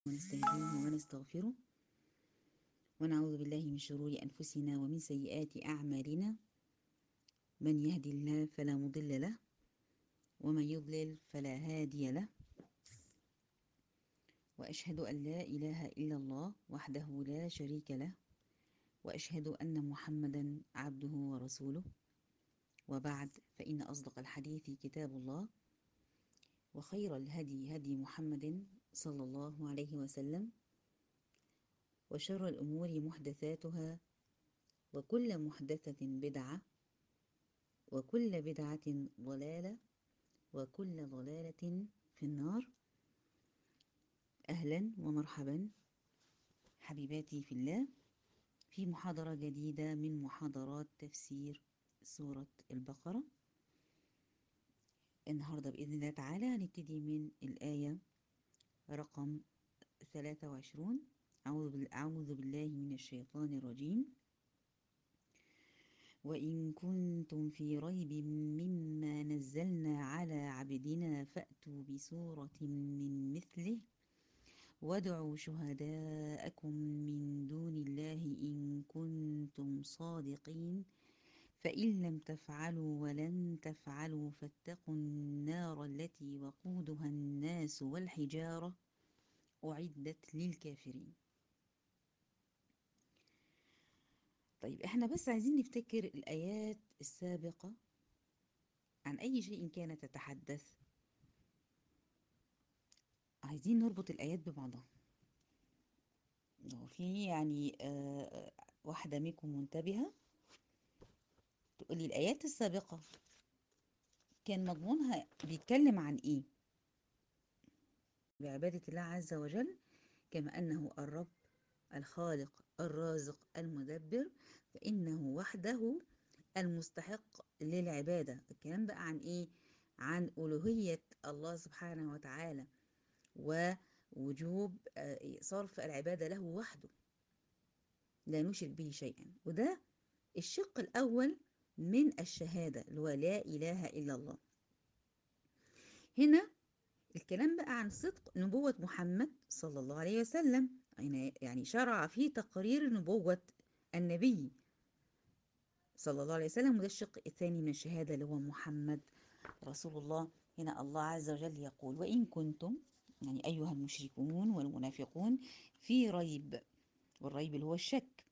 ونستهديه ونستغفره ونعوذ بالله من شرور أنفسنا ومن سيئات أعمالنا من يهدي الله فلا مضل له ومن يضلل فلا هادي له وأشهد أن لا إله إلا الله وحده لا شريك له وأشهد أن محمدا عبده ورسوله وبعد فإن أصدق الحديث كتاب الله وخير الهدي هدي محمد صلى الله عليه وسلم وشر الأمور محدثاتها وكل محدثة بدعة وكل بدعة ضلالة وكل ضلالة في النار أهلا ومرحبا حبيباتي في الله في محاضرة جديدة من محاضرات تفسير سورة البقرة النهاردة بإذن الله تعالى هنبتدي من الآية رقم 23 أعوذ بالله من الشيطان الرجيم وإن كنتم في ريب مما نزلنا على عبدنا فأتوا بسورة من مثله وادعوا شهداءكم من دون الله إن كنتم صادقين فإن لم تفعلوا ولن تفعلوا فاتقوا النار التي وقودها الناس والحجارة أعدت للكافرين طيب احنا بس عايزين نفتكر الآيات السابقة عن أي شيء كانت تتحدث عايزين نربط الآيات ببعضها لو في يعني آه واحدة منكم منتبهة تقولي الآيات السابقة كان مضمونها بيتكلم عن إيه بعبادة الله عز وجل كما أنه الرب الخالق الرازق المدبر فإنه وحده المستحق للعبادة الكلام بقى عن إيه عن ألوهية الله سبحانه وتعالى ووجوب صرف العبادة له وحده لا نشرك به شيئا وده الشق الأول من الشهادة اللي هو لا إله إلا الله هنا الكلام بقى عن صدق نبوة محمد صلى الله عليه وسلم يعني شرع في تقرير نبوة النبي صلى الله عليه وسلم وده الشق الثاني من الشهادة اللي هو محمد رسول الله هنا الله عز وجل يقول وإن كنتم يعني أيها المشركون والمنافقون في ريب والريب اللي هو الشك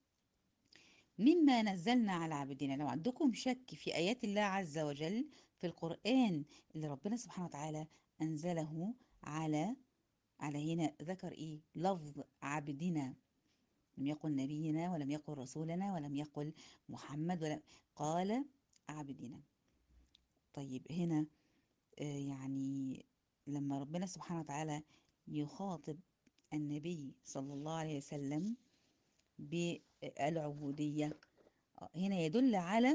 مما نزلنا على عبدنا لو عندكم شك في آيات الله عز وجل في القرآن اللي ربنا سبحانه وتعالى أنزله على على هنا ذكر إيه لفظ عبدنا لم يقل نبينا ولم يقل رسولنا ولم يقل محمد ولا قال عبدنا طيب هنا آه يعني لما ربنا سبحانه وتعالى يخاطب النبي صلى الله عليه وسلم بالعبودية هنا يدل على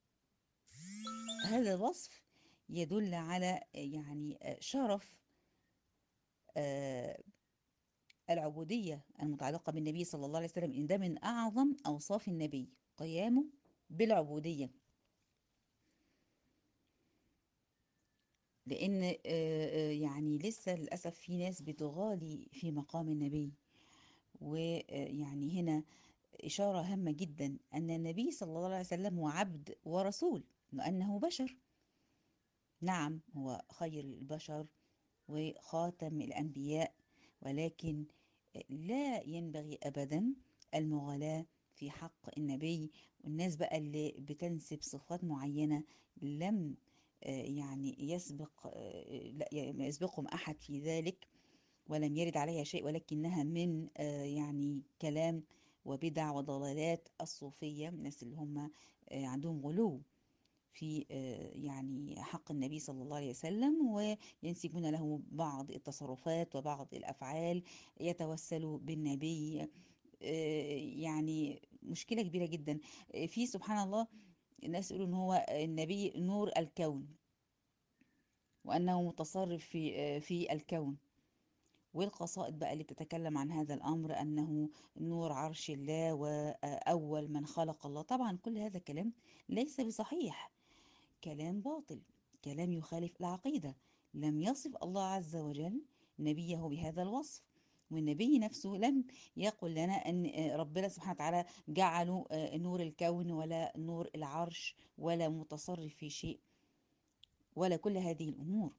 هذا الوصف يدل على يعني شرف العبودية المتعلقة بالنبي صلى الله عليه وسلم إن ده من أعظم أوصاف النبي قيامه بالعبودية لأن يعني لسه للأسف في ناس بتغالي في مقام النبي ويعني هنا إشارة هامة جدا أن النبي صلى الله عليه وسلم هو عبد ورسول لأنه بشر نعم هو خير البشر وخاتم الأنبياء ولكن لا ينبغي أبدا المغالاة في حق النبي والناس بقى اللي بتنسب صفات معينة لم يعني يسبق لا يسبقهم أحد في ذلك ولم يرد عليها شيء ولكنها من يعني كلام وبدع وضلالات الصوفية الناس اللي هم عندهم غلو في يعني حق النبي صلى الله عليه وسلم وينسبون له بعض التصرفات وبعض الأفعال يتوسلوا بالنبي يعني مشكلة كبيرة جدا في سبحان الله الناس يقولوا ان هو النبي نور الكون وانه متصرف في في الكون والقصائد بقى اللي بتتكلم عن هذا الأمر أنه نور عرش الله وأول من خلق الله طبعا كل هذا كلام ليس بصحيح كلام باطل كلام يخالف العقيدة لم يصف الله عز وجل نبيه بهذا الوصف والنبي نفسه لم يقل لنا أن ربنا سبحانه وتعالى جعله نور الكون ولا نور العرش ولا متصرف في شيء ولا كل هذه الأمور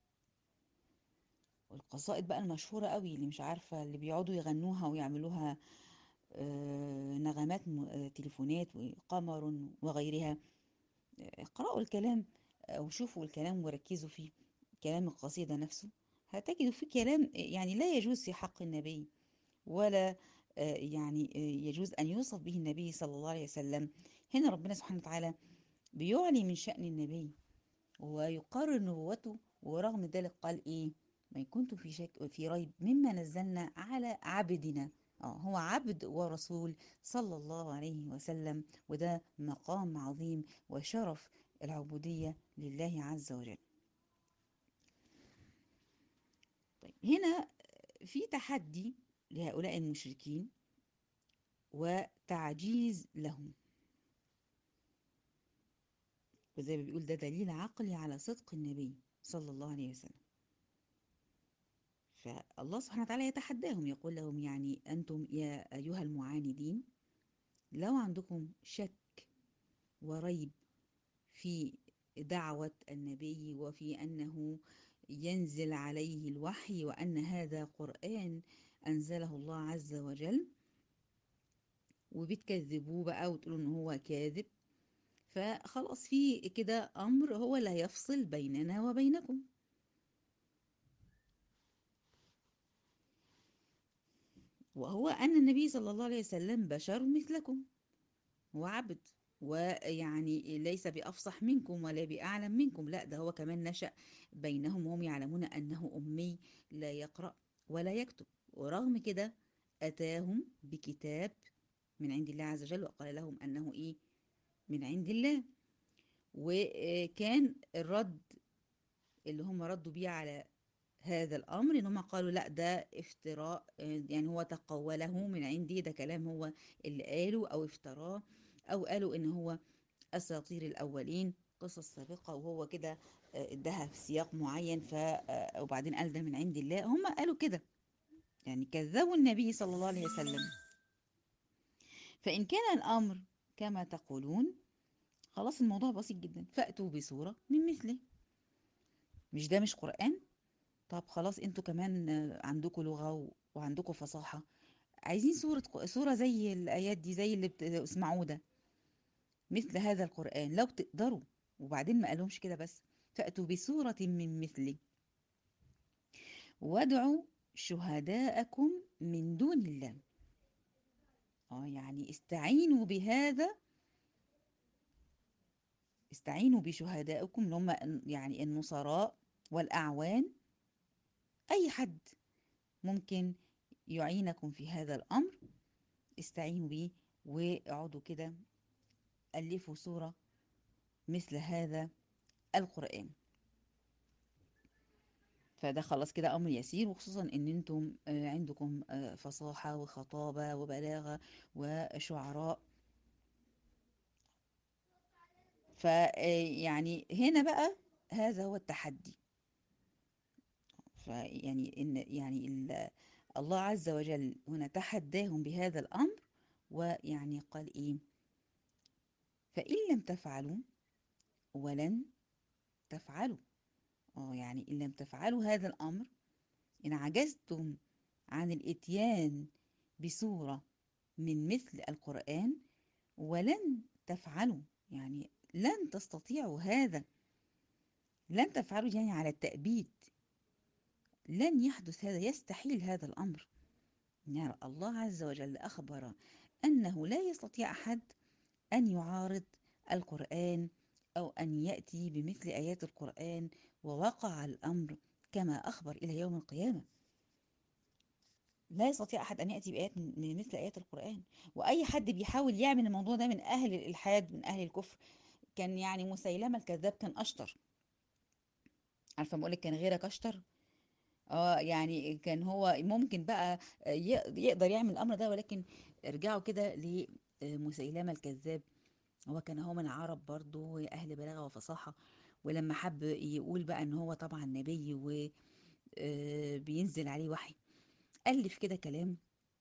والقصائد بقى المشهورة قوي اللي مش عارفة اللي بيقعدوا يغنوها ويعملوها نغمات تليفونات وقمر وغيرها اقرأوا الكلام وشوفوا الكلام وركزوا فيه كلام القصيدة نفسه هتجدوا فيه كلام يعني لا يجوز في حق النبي ولا يعني يجوز أن يوصف به النبي صلى الله عليه وسلم هنا ربنا سبحانه وتعالى بيعلي من شأن النبي ويقرر نبوته ورغم ذلك قال إيه ما كنت في شك في ريب مما نزلنا على عبدنا آه هو عبد ورسول صلى الله عليه وسلم وده مقام عظيم وشرف العبودية لله عز وجل طيب هنا في تحدي لهؤلاء المشركين وتعجيز لهم وزي ما بيقول ده دليل عقلي على صدق النبي صلى الله عليه وسلم فالله سبحانه وتعالى يتحداهم يقول لهم يعني أنتم يا أيها المعاندين لو عندكم شك وريب في دعوة النبي وفي أنه ينزل عليه الوحي وأن هذا قرآن أنزله الله عز وجل وبتكذبوه بقى وتقولوا إن هو كاذب فخلاص في كده أمر هو لا يفصل بيننا وبينكم وهو أن النبي صلى الله عليه وسلم بشر مثلكم هو عبد ويعني ليس بأفصح منكم ولا بأعلم منكم لا ده هو كمان نشأ بينهم وهم يعلمون أنه أمي لا يقرأ ولا يكتب ورغم كده أتاهم بكتاب من عند الله عز وجل وقال لهم أنه إيه من عند الله وكان الرد اللي هم ردوا بيه على هذا الأمر إن هم قالوا لا ده افتراء يعني هو تقوله من عندي ده كلام هو اللي قاله أو افتراه أو قالوا إن هو أساطير الأولين قصص سابقة وهو كده ادها في سياق معين ف وبعدين قال ده من عند الله هم قالوا كده يعني كذبوا النبي صلى الله عليه وسلم فإن كان الأمر كما تقولون خلاص الموضوع بسيط جدا فأتوا بصورة من مثله مش ده مش قرآن طب خلاص انتوا كمان عندكم لغة وعندكم فصاحة عايزين صورة صورة زي الآيات دي زي اللي بتسمعوه ده مثل هذا القرآن لو تقدروا وبعدين ما قالهمش كده بس فأتوا بصورة من مثله وادعوا شهداءكم من دون الله اه يعني استعينوا بهذا استعينوا بشهدائكم اللي هم يعني النصراء والأعوان أي حد ممكن يعينكم في هذا الأمر استعينوا بيه واقعدوا كده ألفوا صورة مثل هذا القرآن فده خلاص كده أمر يسير وخصوصا إن أنتم عندكم فصاحة وخطابة وبلاغة وشعراء فيعني هنا بقى هذا هو التحدي فيعني إن يعني الله عز وجل هنا تحداهم بهذا الأمر ويعني قال إيه فإن لم تفعلوا ولن تفعلوا اه يعني إن لم تفعلوا هذا الأمر إن عجزتم عن الإتيان بصورة من مثل القرآن ولن تفعلوا يعني لن تستطيعوا هذا لن تفعلوا يعني على التأبيد لن يحدث هذا يستحيل هذا الأمر يعني الله عز وجل أخبر أنه لا يستطيع أحد أن يعارض القرآن أو أن يأتي بمثل آيات القرآن ووقع الأمر كما أخبر إلى يوم القيامة لا يستطيع أحد أن يأتي بآيات من مثل آيات القرآن وأي حد بيحاول يعمل الموضوع ده من أهل الإلحاد من أهل الكفر كان يعني مسيلمة الكذاب كان أشطر عارفة بقولك كان غيرك أشطر اه يعني كان هو ممكن بقى يقدر يعمل الامر ده ولكن ارجعوا كده لمسيلمه الكذاب هو كان هو من عرب برضه اهل بلاغه وفصاحه ولما حب يقول بقى ان هو طبعا نبي وبينزل عليه وحي ألف كده كلام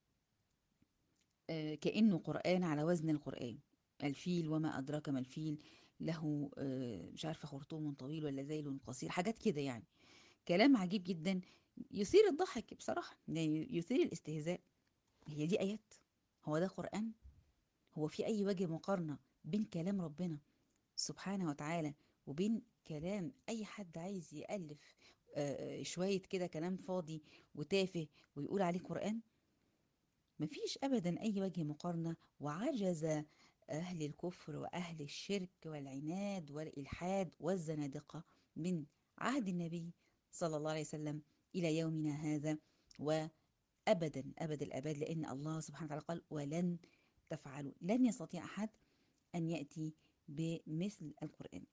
آه، كأنه قرآن على وزن القرآن الفيل وما أدراك ما الفيل له آه، مش عارفة خرطوم طويل ولا ذيل قصير حاجات كده يعني كلام عجيب جدا يثير الضحك بصراحة يعني يثير الاستهزاء هي دي آيات هو ده قرآن هو في أي وجه مقارنة بين كلام ربنا سبحانه وتعالى وبين كلام أي حد عايز يألف آه، آه، شوية كده كلام فاضي وتافه ويقول عليه قرآن مفيش أبدا أي وجه مقارنة وعجز أهل الكفر وأهل الشرك والعناد والإلحاد والزنادقة من عهد النبي صلى الله عليه وسلم إلى يومنا هذا وأبدا أبد الأبد لأن الله سبحانه وتعالى قال ولن تفعلوا لن يستطيع أحد أن يأتي بمثل القرآن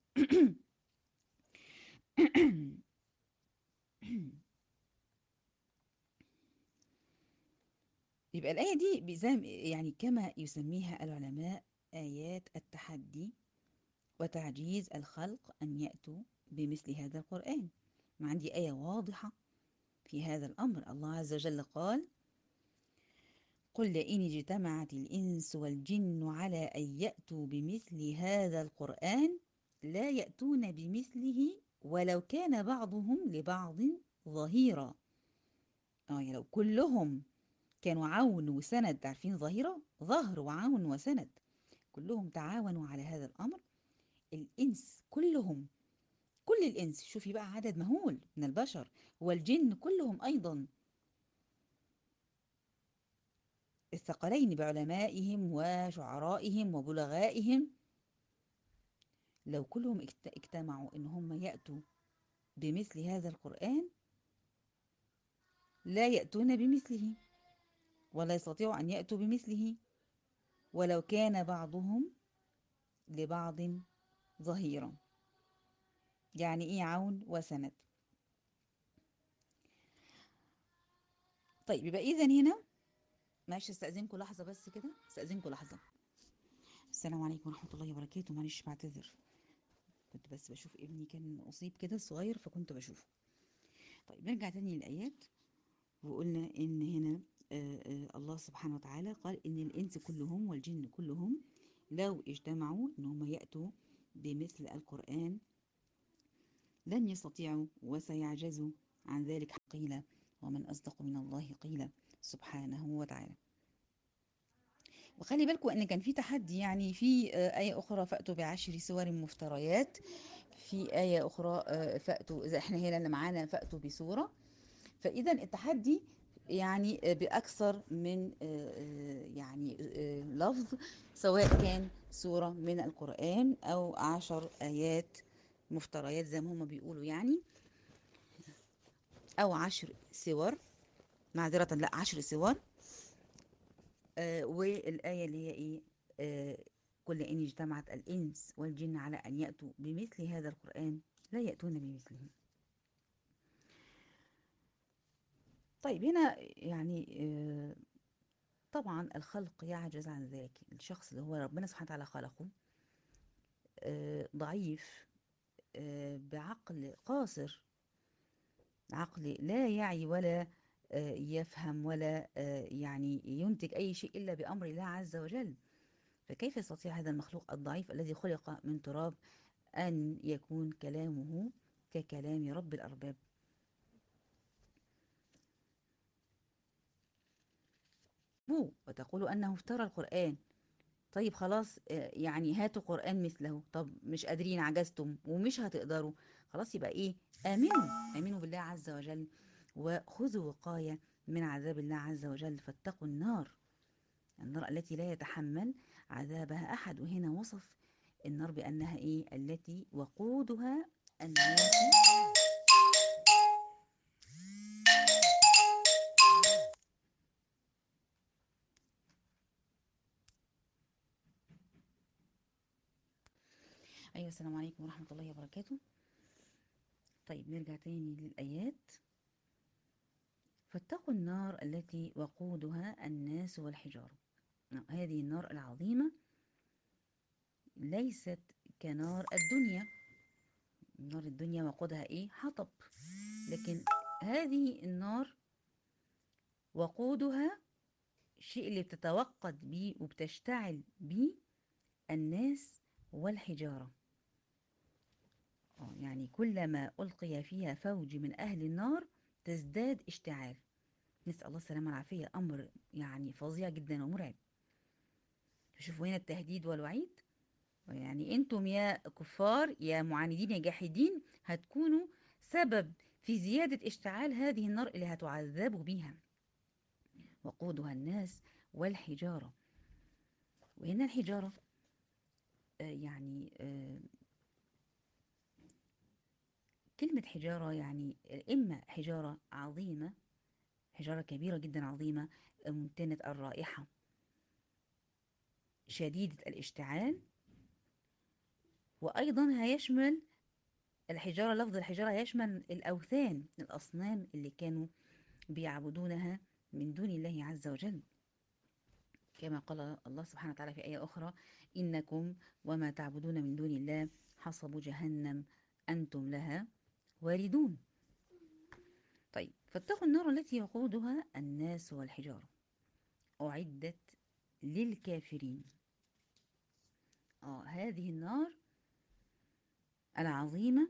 يبقى الآية دي بزم يعني كما يسميها العلماء آيات التحدي وتعجيز الخلق أن يأتوا بمثل هذا القرآن ما عندي آية واضحة في هذا الأمر الله عز وجل قال قل لئن اجتمعت الإنس والجن على أن يأتوا بمثل هذا القرآن لا يأتون بمثله ولو كان بعضهم لبعض ظهيرا اه يعني لو كلهم كانوا عون وسند عارفين ظهيرة ظهر وعون وسند كلهم تعاونوا على هذا الأمر الإنس كلهم كل الإنس شوفي بقى عدد مهول من البشر والجن كلهم أيضا الثقلين بعلمائهم وشعرائهم وبلغائهم لو كلهم اجت- اجتمعوا ان هم يأتوا بمثل هذا القرآن لا يأتون بمثله ولا يستطيعوا أن يأتوا بمثله ولو كان بعضهم لبعض ظهيرا يعني ايه عون وسند طيب يبقى اذا هنا معلش استأذنكم لحظة بس كده استأذنكم لحظة السلام عليكم ورحمة الله وبركاته معلش بعتذر كنت بس بشوف ابني كان أصيب كده صغير فكنت بشوفه طيب نرجع تاني للآيات وقلنا إن هنا آه، آه، الله سبحانه وتعالى قال إن الإنس كلهم والجن كلهم لو اجتمعوا إن هم يأتوا بمثل القرآن لن يستطيعوا وسيعجزوا عن ذلك قيل ومن أصدق من الله قيلا سبحانه وتعالى وخلي بالكم ان كان في تحدي يعني في آه، آية أخرى فأتوا بعشر سور مفتريات في آية أخرى آه، فأتوا إذا احنا هنا اللي معانا فأتوا بسورة فإذا التحدي يعني آه، بأكثر من آه، آه، يعني آه، لفظ سواء كان سورة من القرآن أو عشر آيات مفتريات زي ما هم بيقولوا يعني أو عشر سور معذرة لا عشر سور آه والآية اللي هي إيه آه كل إن اجتمعت الإنس والجن على أن يأتوا بمثل هذا القرآن لا يأتون بمثله طيب هنا يعني آه طبعا الخلق يعجز عن ذلك الشخص اللي هو ربنا سبحانه وتعالى خلقه آه ضعيف آه بعقل قاصر عقل لا يعي ولا آه، يفهم ولا آه، يعني ينتج أي شيء إلا بأمر الله عز وجل فكيف يستطيع هذا المخلوق الضعيف الذي خلق من تراب أن يكون كلامه ككلام رب الأرباب بو وتقول أنه افترى القرآن طيب خلاص آه، يعني هاتوا قرآن مثله طب مش قادرين عجزتم ومش هتقدروا خلاص يبقى ايه آمنوا آمنوا بالله عز وجل وخذوا وقاية من عذاب الله عز وجل فاتقوا النار النار التي لا يتحمل عذابها أحد وهنا وصف النار بأنها إيه التي وقودها الناس أيوة السلام عليكم ورحمة الله وبركاته طيب نرجع تاني للآيات فاتقوا النار التي وقودها الناس والحجارة نعم، هذه النار العظيمة ليست كنار الدنيا نار الدنيا وقودها ايه حطب لكن هذه النار وقودها الشيء اللي بتتوقد بيه وبتشتعل بيه الناس والحجارة آه، يعني كلما ألقي فيها فوج من أهل النار تزداد اشتعال نسأل الله السلامة والعافية أمر يعني فظيع جدا ومرعب شوفوا هنا التهديد والوعيد يعني انتم يا كفار يا معاندين يا جاحدين هتكونوا سبب في زيادة اشتعال هذه النار اللي هتعذبوا بيها وقودها الناس والحجارة وهنا الحجارة آه، يعني آه، كلمة حجارة يعني إما حجارة عظيمة حجارة كبيرة جدا عظيمة ممتنة الرائحة شديدة الاشتعال وأيضا هيشمل الحجارة لفظ الحجارة هيشمل الأوثان الأصنام اللي كانوا بيعبدونها من دون الله عز وجل كما قال الله سبحانه وتعالى في آية أخرى إنكم وما تعبدون من دون الله حصب جهنم أنتم لها واردون طيب فاتقوا النار التي وقودها الناس والحجارة أعدت للكافرين آه هذه النار العظيمة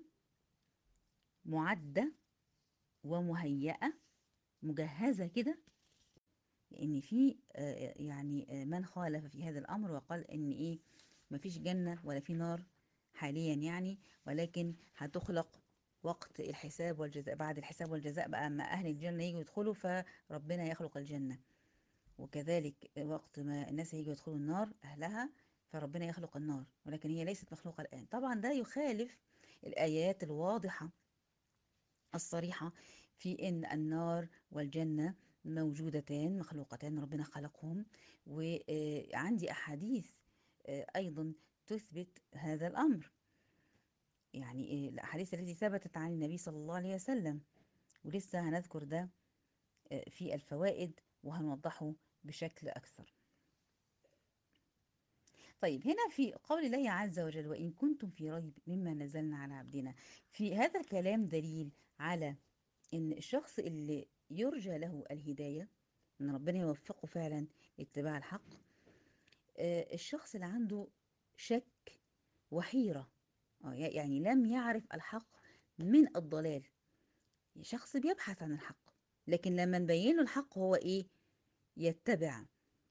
معدة ومهيئة مجهزة كده لأن في آه، يعني آه، من خالف في هذا الأمر وقال إن إيه مفيش جنة ولا في نار حاليا يعني ولكن هتخلق وقت الحساب والجزاء بعد الحساب والجزاء بقى أما أهل الجنة يجوا يدخلوا فربنا يخلق الجنة وكذلك وقت ما الناس هيجوا يدخلوا النار أهلها فربنا يخلق النار ولكن هي ليست مخلوقة الآن طبعا ده يخالف الآيات الواضحة الصريحة في إن النار والجنة موجودتان مخلوقتان ربنا خلقهم وعندي أحاديث آه، أيضا تثبت هذا الأمر يعني آه، الأحاديث التي ثبتت عن النبي صلى الله عليه وسلم ولسه هنذكر ده آه، في الفوائد وهنوضحه بشكل أكثر طيب هنا في قول الله عز وجل وإن كنتم في ريب مما نزلنا على عبدنا في هذا الكلام دليل على إن الشخص اللي يرجى له الهداية إن ربنا يوفقه فعلا لاتباع الحق آه، الشخص اللي عنده شك وحيرة آه، يعني لم يعرف الحق من الضلال شخص بيبحث عن الحق لكن لما نبين له الحق هو إيه يتبع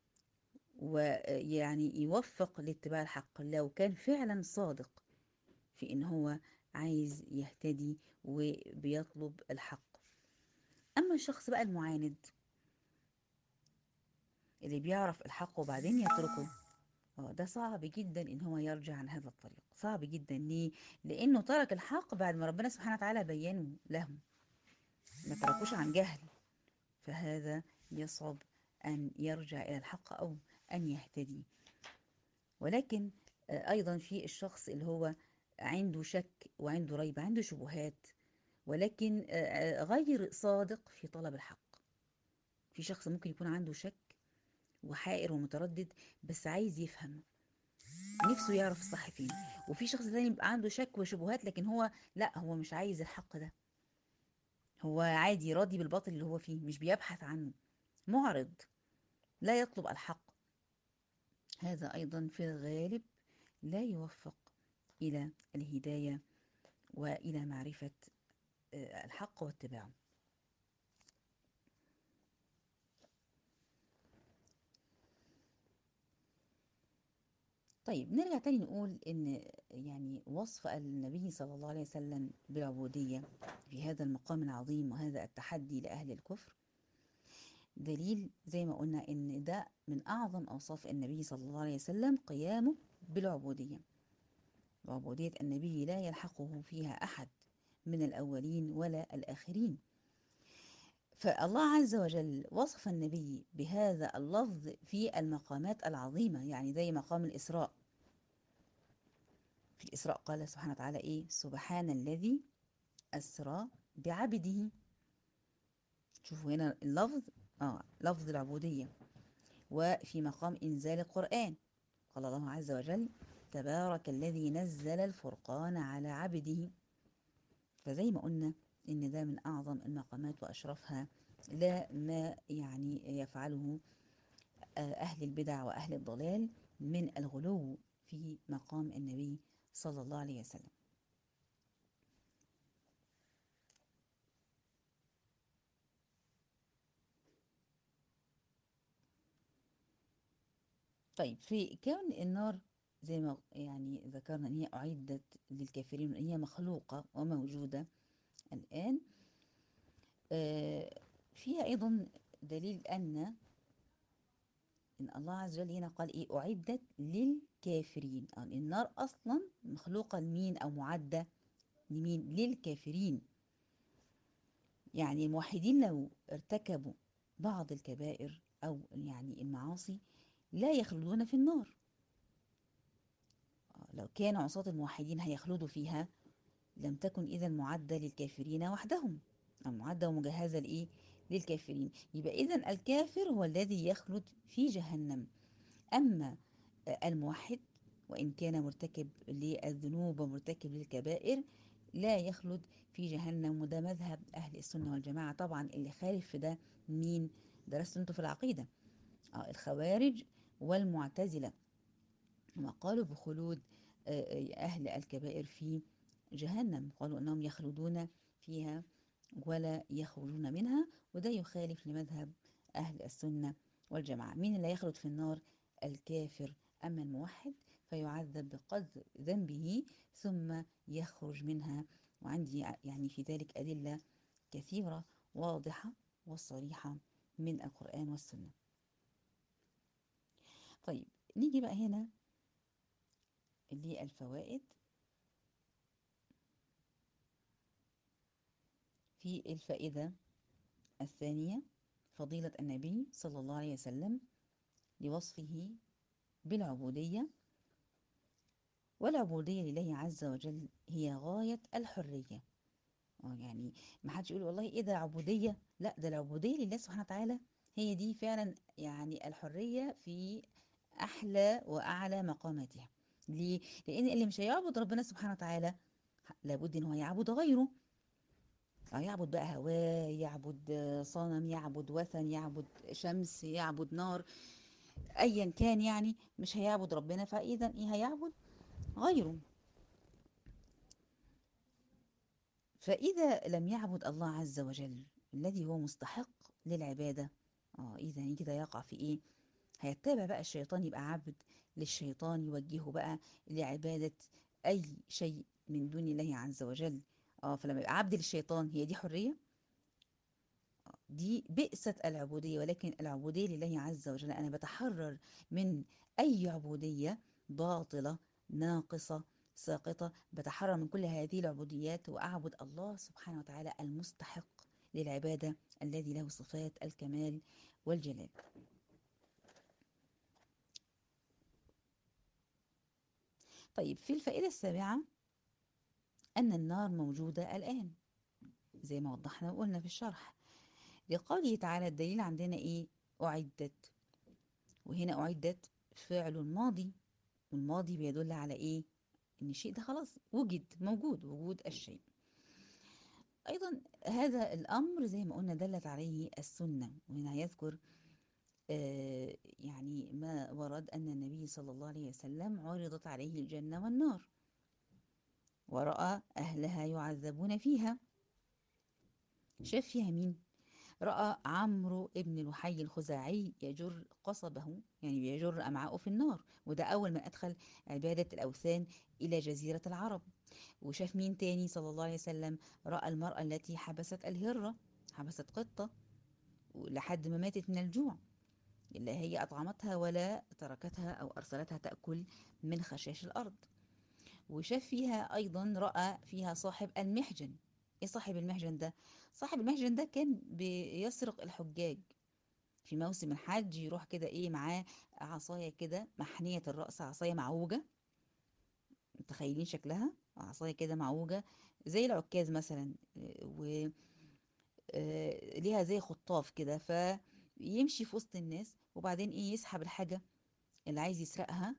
ويعني يوفق لاتباع الحق لو كان فعلا صادق في ان هو عايز يهتدي وبيطلب الحق اما الشخص بقى المعاند اللي بيعرف الحق وبعدين يتركه اه ده صعب جدا ان هو يرجع عن هذا الطريق صعب جدا ليه لانه ترك الحق بعد ما ربنا سبحانه وتعالى بينه لهم ما تركوش عن جهل فهذا يصعب ان يرجع الى الحق او أن يهتدي ولكن أيضا في الشخص اللي هو عنده شك وعنده ريب عنده شبهات ولكن غير صادق في طلب الحق في شخص ممكن يكون عنده شك وحائر ومتردد بس عايز يفهم نفسه يعرف الصح فين وفي شخص تاني يبقى عنده شك وشبهات لكن هو لا هو مش عايز الحق ده هو عادي راضي بالباطل اللي هو فيه مش بيبحث عنه معرض لا يطلب الحق هذا أيضا في الغالب لا يوفق إلى الهداية وإلى معرفة الحق واتباعه طيب نرجع تاني نقول ان يعني وصف النبي صلى الله عليه وسلم بالعبودية في هذا المقام العظيم وهذا التحدي لأهل الكفر دليل زي ما قلنا ان ده من اعظم اوصاف النبي صلى الله عليه وسلم قيامه بالعبوديه وعبوديه النبي لا يلحقه فيها احد من الاولين ولا الاخرين فالله عز وجل وصف النبي بهذا اللفظ في المقامات العظيمه يعني زي مقام الاسراء في الاسراء قال سبحانه وتعالى ايه سبحان الذي اسرى بعبده شوفوا هنا اللفظ آه لفظ العبودية وفي مقام إنزال القرآن قال الله عز وجل تبارك الذي نزل الفرقان على عبده فزي ما قلنا إن ده من أعظم المقامات وأشرفها لا ما يعني يفعله أهل البدع وأهل الضلال من الغلو في مقام النبي صلى الله عليه وسلم طيب في كون النار زي ما يعني ذكرنا ان هي اعدت للكافرين وان هي مخلوقه وموجوده الان آه فيها ايضا دليل ان ان الله عز وجل هنا قال ايه اعدت للكافرين يعني النار اصلا مخلوقه لمين او معده لمين للكافرين يعني الموحدين لو ارتكبوا بعض الكبائر او يعني المعاصي لا يخلدون في النار لو كان عصاة الموحدين هيخلدوا فيها لم تكن إذا معدة للكافرين وحدهم أو معدة ومجهزة لإيه؟ للكافرين يبقى إذا الكافر هو الذي يخلد في جهنم أما الموحد وإن كان مرتكب للذنوب ومرتكب للكبائر لا يخلد في جهنم وده مذهب أهل السنة والجماعة طبعا اللي خالف في ده مين درستوا انتوا في العقيدة آه الخوارج والمعتزلة ما قالوا بخلود أهل الكبائر في جهنم قالوا أنهم يخلدون فيها ولا يخرجون منها وده يخالف لمذهب أهل السنة والجماعة مين اللي يخلد في النار الكافر أما الموحد فيعذب بقدر ذنبه ثم يخرج منها وعندي يعني في ذلك أدلة كثيرة واضحة وصريحة من القرآن والسنة طيب نيجي بقى هنا للفوائد في الفائدة الثانية فضيلة النبي صلى الله عليه وسلم لوصفه بالعبودية والعبودية لله عز وجل هي غاية الحرية يعني ما حدش يقول والله ايه ده عبودية لا ده العبودية لله سبحانه وتعالى هي دي فعلا يعني الحرية في أحلى وأعلى مقاماتها ليه؟ لأن اللي مش هيعبد ربنا سبحانه وتعالى لابد إن هو يعبد غيره أو يعبد بقى هواه يعبد صنم يعبد وثن يعبد شمس يعبد نار أيا كان يعني مش هيعبد ربنا فإذا إيه هيعبد غيره فإذا لم يعبد الله عز وجل الذي هو مستحق للعبادة اه إذا كده يقع في إيه هيتبع بقى الشيطان يبقى عبد للشيطان يوجهه بقى لعبادة أي شيء من دون الله عز وجل اه فلما يبقى عبد للشيطان هي دي حرية دي بئست العبودية ولكن العبودية لله عز وجل أنا بتحرر من أي عبودية باطلة ناقصة ساقطة بتحرر من كل هذه العبوديات وأعبد الله سبحانه وتعالى المستحق للعبادة الذي له صفات الكمال والجلال طيب في الفائدة السابعة أن النار موجودة الآن زي ما وضحنا وقلنا في الشرح لقوله تعالى الدليل عندنا إيه أعدت وهنا أعدت فعل ماضي والماضي بيدل على إيه إن الشيء ده خلاص وجد موجود وجود الشيء أيضا هذا الأمر زي ما قلنا دلت عليه السنة وهنا يذكر آه يعني ما ورد أن النبي صلى الله عليه وسلم عرضت عليه الجنة والنار ورأى أهلها يعذبون فيها شاف فيها مين؟ رأى عمرو ابن لحي الخزاعي يجر قصبه يعني بيجر أمعاءه في النار وده أول ما أدخل عبادة الأوثان إلى جزيرة العرب وشاف مين تاني صلى الله عليه وسلم رأى المرأة التي حبست الهرة حبست قطة لحد ما ماتت من الجوع اللي هي أطعمتها ولا تركتها أو أرسلتها تأكل من خشاش الأرض وشاف فيها أيضا رأى فيها صاحب المحجن إيه صاحب المحجن ده؟ صاحب المحجن ده كان بيسرق الحجاج في موسم الحج يروح كده إيه معاه عصاية كده محنية الرأس عصاية معوجة متخيلين شكلها عصاية كده معوجة زي العكاز مثلا و ليها زي خطاف كده فيمشي في وسط الناس وبعدين ايه يسحب الحاجة اللي عايز يسرقها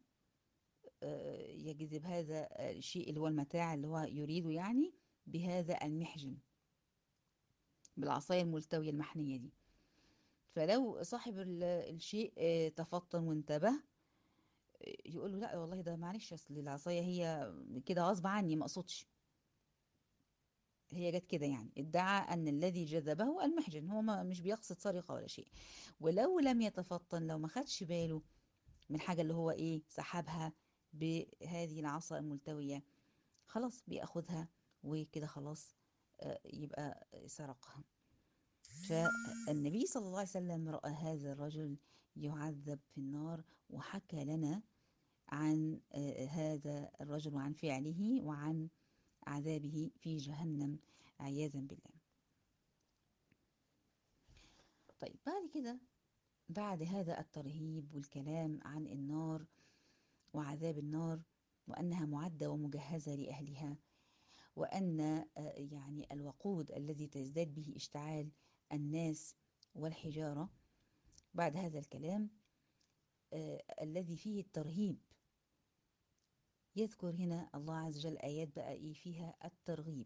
يجذب هذا الشيء اللي هو المتاع اللي هو يريده يعني بهذا المحجن بالعصاية الملتوية المحنية دي فلو صاحب ال- الشيء آه، تفطن وانتبه آه، يقول له لا والله ده معلش اصل العصاية هي كده غصب عني ما اقصدش هي جت كده يعني ادعى ان الذي جذبه المحجن هو ما مش بيقصد سرقة ولا شيء ولو لم يتفطن لو ما خدش باله من الحاجة اللي هو ايه سحبها بهذه العصا الملتوية خلاص بياخدها وكده خلاص آه، يبقى سرقها فالنبي صلى الله عليه وسلم رأى هذا الرجل يعذب في النار وحكى لنا عن آه، هذا الرجل وعن فعله وعن عذابه في جهنم عياذا بالله طيب بعد كده بعد هذا الترهيب والكلام عن النار وعذاب النار وأنها معدة ومجهزة لأهلها وأن آه، يعني الوقود الذي تزداد به اشتعال الناس والحجارة بعد هذا الكلام آه، الذي فيه الترهيب يذكر هنا الله عز وجل آيات بقى إيه فيها الترغيب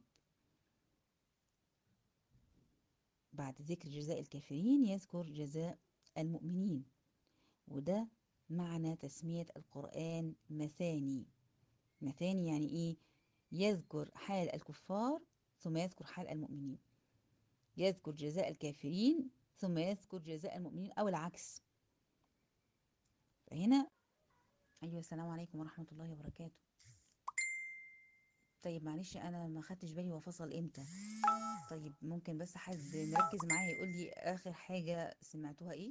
بعد ذكر جزاء الكافرين يذكر جزاء المؤمنين وده معنى تسمية القرآن مثاني مثاني يعني إيه يذكر حال الكفار ثم يذكر حال المؤمنين يذكر جزاء الكافرين ثم يذكر جزاء المؤمنين أو العكس فهنا أيوة السلام عليكم ورحمة الله وبركاته طيب معلش أنا ما خدتش بالي هو فصل إمتى طيب ممكن بس حد مركز معايا يقول لي آخر حاجة سمعتوها إيه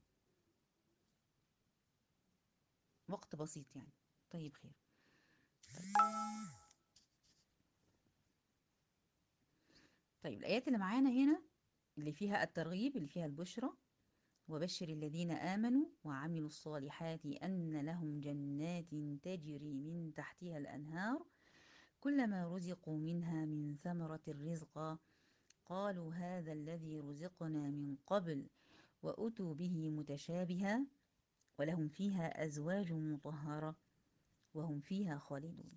وقت بسيط يعني طيب خير طيب الآيات اللي معانا هنا اللي فيها الترغيب اللي فيها البشرى وبشر الذين آمنوا وعملوا الصالحات أن لهم جنات تجري من تحتها الأنهار كلما رزقوا منها من ثمرة الرزق قالوا هذا الذي رزقنا من قبل وأتوا به متشابها ولهم فيها أزواج مطهرة وهم فيها خالدون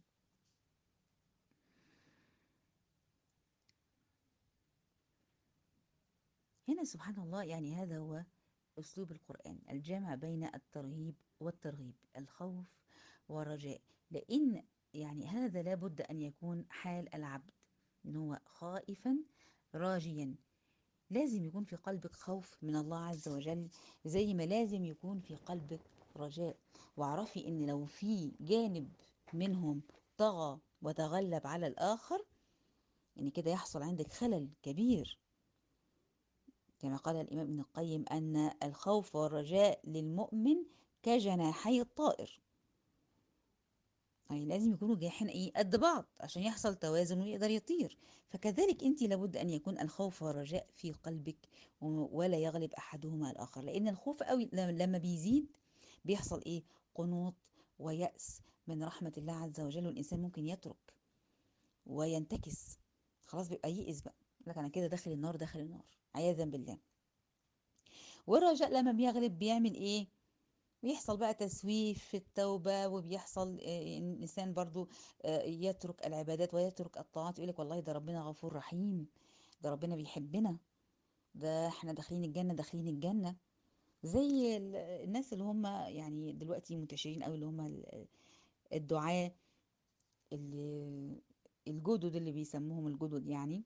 هنا سبحان الله يعني هذا هو أسلوب القرآن الجامع بين الترهيب والترغيب الخوف والرجاء لأن يعني هذا لابد أن يكون حال العبد إن هو خائفا راجيا لازم يكون في قلبك خوف من الله عز وجل زي ما لازم يكون في قلبك رجاء واعرفي ان لو في جانب منهم طغى وتغلب على الآخر ان كده يحصل عندك خلل كبير كما قال الإمام ابن القيم أن الخوف والرجاء للمؤمن كجناحي الطائر يعني لازم يكونوا جاحين ايه قد بعض عشان يحصل توازن ويقدر يطير فكذلك انت لابد ان يكون الخوف والرجاء في قلبك ولا يغلب احدهما الاخر لان الخوف قوي لما بيزيد بيحصل ايه قنوط ويأس من رحمة الله عز وجل والانسان ممكن يترك وينتكس خلاص بيبقى يئس بقى لك انا كده داخل النار داخل النار عياذا بالله والرجاء لما بيغلب بيعمل ايه بيحصل بقى تسويف في التوبة وبيحصل الإنسان برضو يترك العبادات ويترك الطاعات يقولك والله ده ربنا غفور رحيم ده ربنا بيحبنا ده احنا داخلين الجنة داخلين الجنة زي الناس اللي هم يعني دلوقتي منتشرين قوي اللي هم الدعاة اللي الجدد اللي بيسموهم الجدد يعني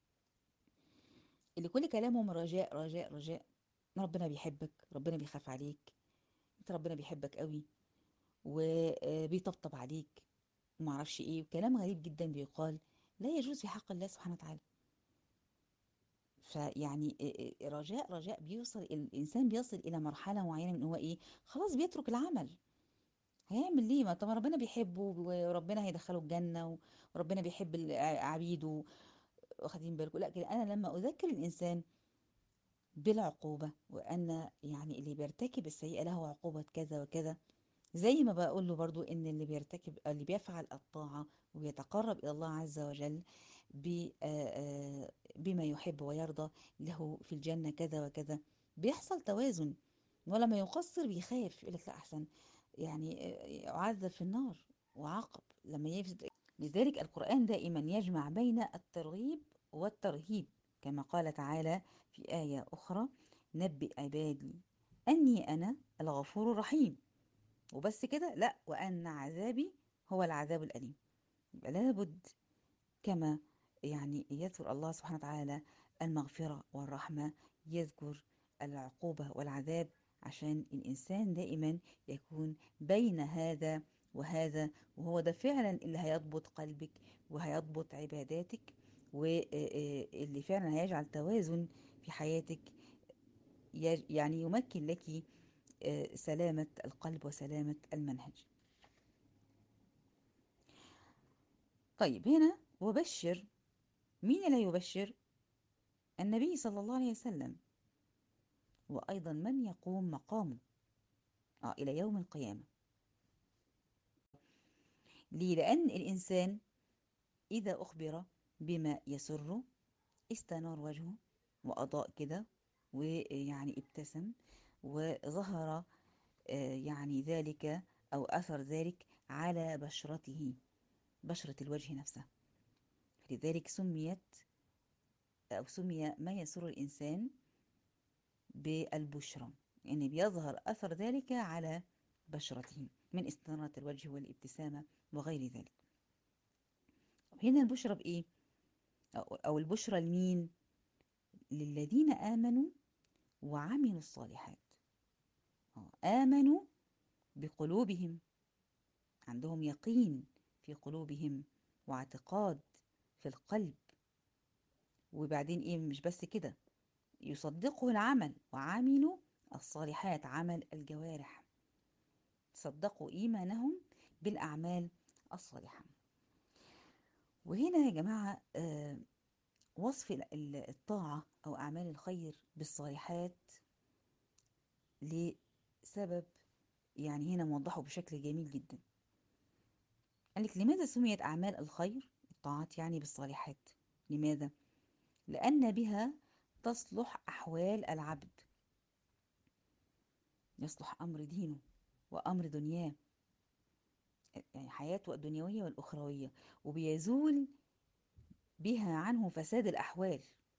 اللي كل كلامهم رجاء رجاء رجاء ربنا بيحبك ربنا بيخاف عليك انت ربنا بيحبك قوي وبيطبطب عليك ومعرفش ايه وكلام غريب جدا بيقال لا يجوز في حق الله سبحانه وتعالى فيعني رجاء رجاء بيوصل الانسان بيصل الى مرحله معينه من هو ايه خلاص بيترك العمل هيعمل ليه ما طب ربنا بيحبه وربنا هيدخله الجنه وربنا بيحب عبيده واخدين بالكم لا كده انا لما اذكر الانسان بالعقوبة وأن يعني اللي بيرتكب السيئة له عقوبة كذا وكذا زي ما بقول له برضو إن اللي بيرتكب اللي بيفعل الطاعة ويتقرب إلى الله عز وجل بما يحب ويرضى له في الجنة كذا وكذا بيحصل توازن ولما يقصر بيخاف يقول لك لا أحسن يعني يعذب في النار وعاقب لما يفسد لذلك القرآن دائما يجمع بين الترغيب والترهيب كما قال تعالى في آية أخرى نبئ عبادي أني أنا الغفور الرحيم وبس كده لا وأن عذابي هو العذاب الأليم يبقى لابد كما يعني يذكر الله سبحانه وتعالى المغفرة والرحمة يذكر العقوبة والعذاب عشان الإنسان دائما يكون بين هذا وهذا وهو ده فعلا اللي هيضبط قلبك وهيضبط عباداتك واللي فعلا هيجعل توازن في حياتك يعني يمكن لك سلامة القلب وسلامة المنهج طيب هنا وبشر مين اللي يبشر النبي صلى الله عليه وسلم وأيضا من يقوم مقامه آه إلى يوم القيامة ليه؟ لأن الإنسان إذا أخبر بما يسره استنار وجهه وأضاء كده ويعني ابتسم وظهر يعني ذلك أو أثر ذلك على بشرته بشرة الوجه نفسها لذلك سميت أو سمي ما يسر الإنسان بالبشرى يعني بيظهر أثر ذلك على بشرته من استنارة الوجه والابتسامة وغير ذلك هنا البشرى بإيه؟ أو البشرى لمين؟ للذين آمنوا وعملوا الصالحات آمنوا بقلوبهم عندهم يقين في قلوبهم واعتقاد في القلب وبعدين ايه مش بس كده يصدقه العمل وعملوا الصالحات عمل الجوارح صدقوا ايمانهم بالاعمال الصالحه وهنا يا جماعه آه وصف الطاعه او اعمال الخير بالصالحات لسبب يعني هنا موضحه بشكل جميل جدا قالك لماذا سميت أعمال الخير الطاعات يعني بالصالحات لماذا؟ لأن بها تصلح أحوال العبد يصلح أمر دينه وأمر دنياه يعني حياته الدنيوية والأخروية وبيزول بها عنه فساد الأحوال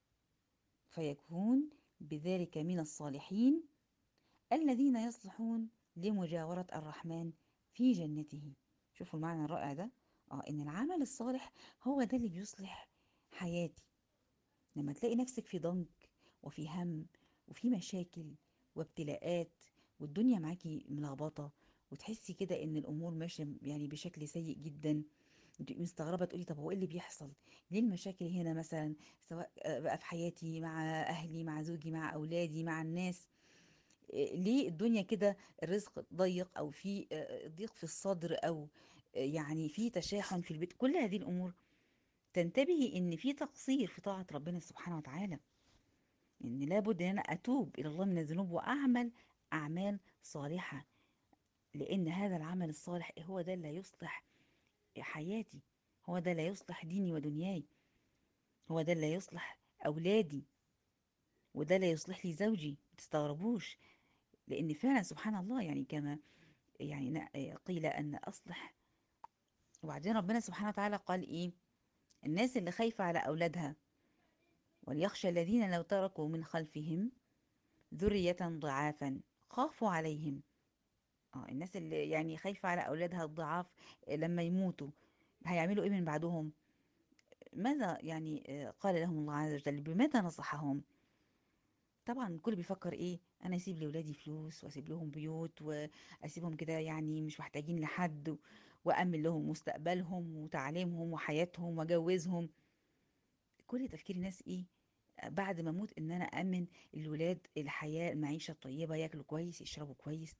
فيكون بذلك من الصالحين الذين يصلحون لمجاورة الرحمن في جنته شوفوا المعنى الرائع ده اه ان العمل الصالح هو ده اللي بيصلح حياتي لما تلاقي نفسك في ضنك وفي هم وفي مشاكل وابتلاءات والدنيا معاكي ملخبطه وتحسي كده ان الامور ماشيه يعني بشكل سيء جدا مستغربه تقولي طب هو ايه اللي بيحصل ليه المشاكل هنا مثلا سواء بقى في حياتي مع اهلي مع زوجي مع اولادي مع الناس ليه الدنيا كده الرزق ضيق او في ضيق في الصدر او يعني في تشاحن في البيت كل هذه الامور تنتبهي ان في تقصير في طاعه ربنا سبحانه وتعالى ان لابد ان انا اتوب الى الله من الذنوب واعمل اعمال صالحه لان هذا العمل الصالح هو ده اللي يصلح حياتي هو ده اللي يصلح ديني ودنياي هو ده اللي يصلح اولادي وده اللي يصلح لي زوجي متستغربوش لان فعلا سبحان الله يعني كما يعني قيل ان اصلح وبعدين ربنا سبحانه وتعالى قال ايه الناس اللي خايفة على اولادها وليخشى الذين لو تركوا من خلفهم ذرية ضعافا خافوا عليهم اه الناس اللي يعني خايفة على اولادها الضعاف لما يموتوا هيعملوا ايه من بعدهم ماذا يعني قال لهم الله عز وجل بماذا نصحهم طبعا الكل بيفكر ايه انا اسيب لاولادي فلوس واسيب لهم بيوت واسيبهم كده يعني مش محتاجين لحد وامن لهم مستقبلهم وتعليمهم وحياتهم واجوزهم كل تفكير الناس ايه بعد ما اموت ان انا امن الولاد الحياه المعيشه الطيبه ياكلوا كويس يشربوا كويس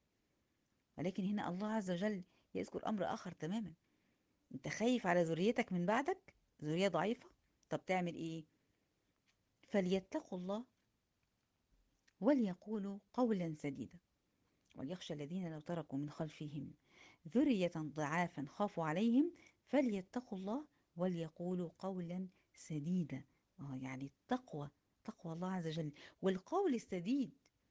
ولكن هنا الله عز وجل يذكر امر اخر تماما انت خايف على ذريتك من بعدك ذريه ضعيفه طب تعمل ايه فليتقوا الله وليقولوا قولا سديدا وليخشى الذين لو تركوا من خلفهم ذرية ضعافا خافوا عليهم فليتقوا الله وليقولوا قولا سديدا اه يعني التقوى تقوى الله عز وجل والقول السديد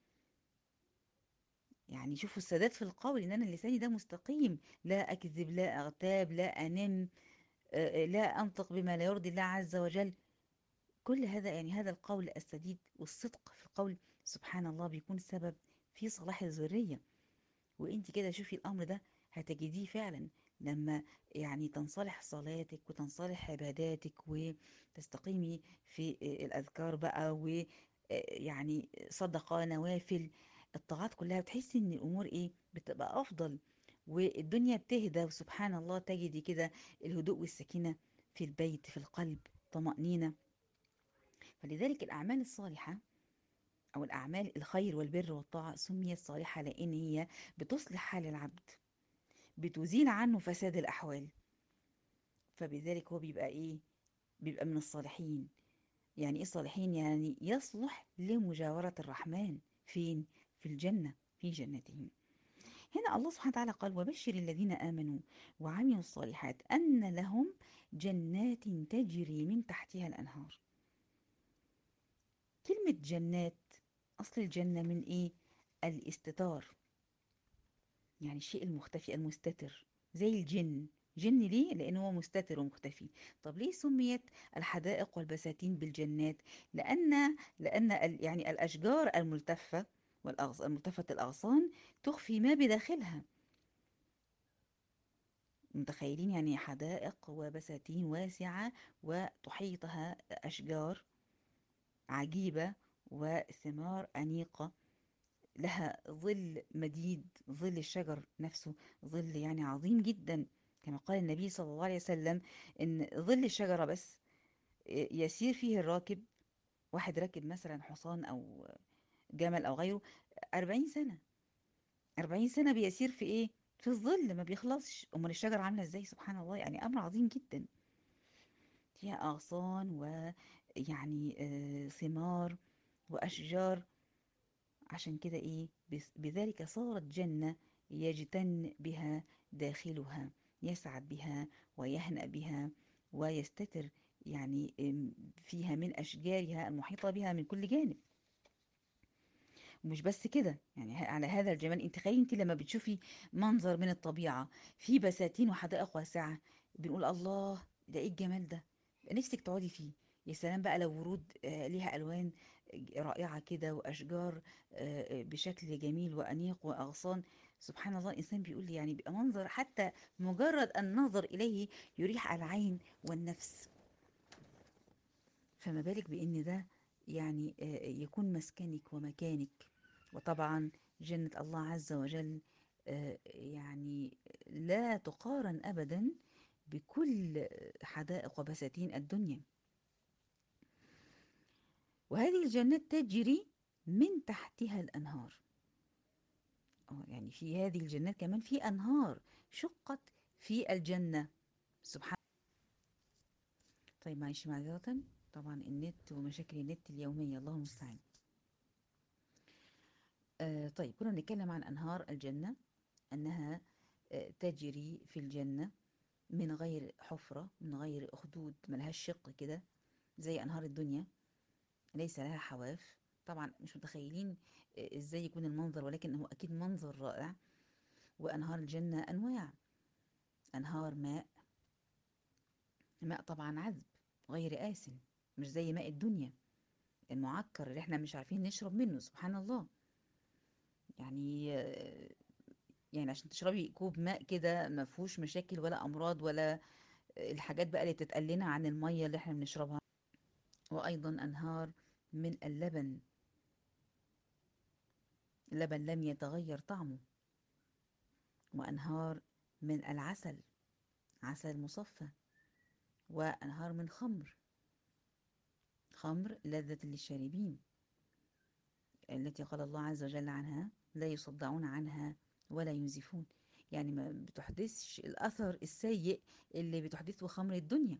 يعني شوفوا السداد في القول ان انا لساني ده مستقيم لا اكذب لا اغتاب لا انم لا انطق بما لا يرضي الله عز وجل كل هذا يعني هذا القول السديد والصدق في القول سبحان الله بيكون سبب في صلاح الذرية وانت كده شوفي الامر ده هتجديه فعلا لما يعني تنصلح صلاتك وتنصلح عباداتك وتستقيمي في الاذكار بقى ويعني صدقة نوافل الطاعات كلها بتحسي ان الامور ايه بتبقى افضل والدنيا بتهدى وسبحان الله تجدي كده الهدوء والسكينة في البيت في القلب طمأنينة فلذلك الأعمال الصالحة أو الأعمال الخير والبر والطاعة سميت صالحة لأن هي بتصلح حال العبد بتزيل عنه فساد الأحوال فبذلك هو بيبقى إيه بيبقى من الصالحين يعني إيه الصالحين يعني يصلح لمجاورة الرحمن فين في الجنة في جنته هنا الله سبحانه وتعالى قال وبشر الذين آمنوا وعملوا الصالحات أن لهم جنات تجري من تحتها الأنهار كلمة جنات أصل الجنة من إيه؟ الاستتار يعني الشيء المختفي المستتر زي الجن جن ليه؟ لأنه هو مستتر ومختفي طب ليه سميت الحدائق والبساتين بالجنات؟ لأن لأن يعني الأشجار الملتفة والأغص الملتفة الأغصان تخفي ما بداخلها متخيلين يعني حدائق وبساتين واسعة وتحيطها أشجار عجيبة وثمار أنيقة لها ظل مديد ظل الشجر نفسه ظل يعني عظيم جدا كما قال النبي صلى الله عليه وسلم إن ظل الشجرة بس يسير فيه الراكب واحد راكب مثلا حصان أو جمل أو غيره أربعين سنة أربعين سنة بيسير في إيه؟ في الظل ما بيخلصش أمال الشجرة عاملة إزاي سبحان الله يعني أمر عظيم جدا فيها أغصان ويعني آه ثمار وأشجار عشان كده إيه بذلك صارت جنة يجتن بها داخلها يسعد بها ويهنأ بها ويستتر يعني فيها من أشجارها المحيطة بها من كل جانب ومش بس كده يعني على هذا الجمال انت تخيلي انت لما بتشوفي منظر من الطبيعة في بساتين وحدائق واسعة بنقول الله ده ايه الجمال ده نفسك تقعدي فيه يا سلام بقى لو ورود ليها الوان رائعة كده واشجار بشكل جميل وانيق واغصان سبحان الله الانسان بيقول لي يعني بيبقى منظر حتى مجرد النظر اليه يريح العين والنفس فما بالك بان ده يعني يكون مسكنك ومكانك وطبعا جنة الله عز وجل يعني لا تقارن أبدا بكل حدائق وبساتين الدنيا وهذه الجنات تجري من تحتها الأنهار يعني في هذه الجنات كمان في أنهار شقت في الجنة سبحان طيب معلش معذرة طبعا النت ومشاكل النت اليومية الله المستعان آه طيب كنا نتكلم عن أنهار الجنة أنها آه تجري في الجنة من غير حفرة من غير أخدود ملهاش شق كده زي أنهار الدنيا ليس لها حواف طبعا مش متخيلين آه ازاي يكون المنظر ولكن هو أكيد منظر رائع وأنهار الجنة أنواع أنهار ماء ماء طبعا عذب غير آسن مش زي ماء الدنيا المعكر اللي احنا مش عارفين نشرب منه سبحان الله يعني يعني عشان تشربي كوب ماء كده ما فيهوش مشاكل ولا امراض ولا الحاجات بقى اللي بتتقال لنا عن الميه اللي احنا بنشربها وايضا انهار من اللبن اللبن لم يتغير طعمه وانهار من العسل عسل مصفى وانهار من خمر خمر لذة للشاربين التي قال الله عز وجل عنها لا يصدعون عنها ولا ينزفون يعني ما بتحدثش الأثر السيء اللي بتحدثه خمر الدنيا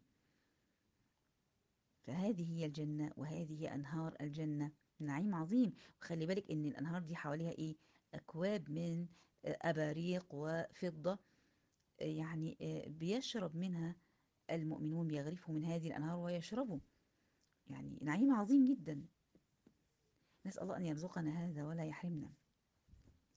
فهذه هي الجنة وهذه هي أنهار الجنة نعيم عظيم وخلي بالك ان الأنهار دي حواليها ايه أكواب من أباريق وفضة يعني بيشرب منها المؤمنون بيغرفوا من هذه الأنهار ويشربوا يعني نعيم عظيم جدا نسأل الله أن يرزقنا هذا ولا يحرمنا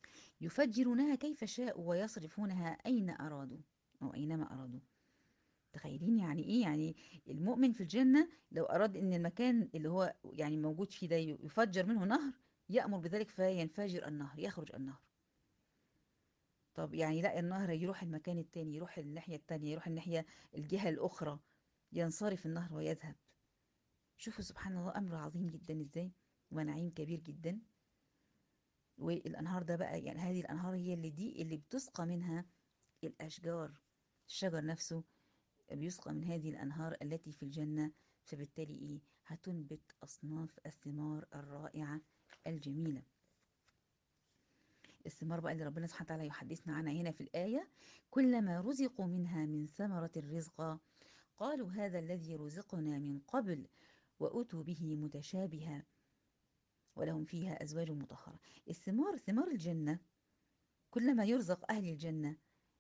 يفجرونها كيف شاءوا ويصرفونها أين أرادوا أو أينما أرادوا تخيلين يعني ايه يعني المؤمن في الجنة لو اراد ان المكان اللي هو يعني موجود فيه ده يفجر منه نهر يأمر بذلك فينفجر النهر يخرج النهر طب يعني لا النهر يروح المكان التاني يروح الناحية التانية يروح الناحية الجهة الأخرى ينصرف النهر ويذهب شوفوا سبحان الله أمر عظيم جدا ازاي ونعيم كبير جدا والأنهار ده بقى يعني هذه الأنهار هي اللي دي اللي بتسقى منها الأشجار الشجر نفسه بيسقى من هذه الأنهار التي في الجنة فبالتالي إيه هتنبت أصناف الثمار الرائعة الجميلة الثمار بقى اللي ربنا سبحانه وتعالى يحدثنا عنها هنا في الآية كلما رزقوا منها من ثمرة الرزق قالوا هذا الذي رزقنا من قبل وأتوا به متشابها ولهم فيها أزواج مطهرة الثمار ثمار الجنة كلما يرزق أهل الجنة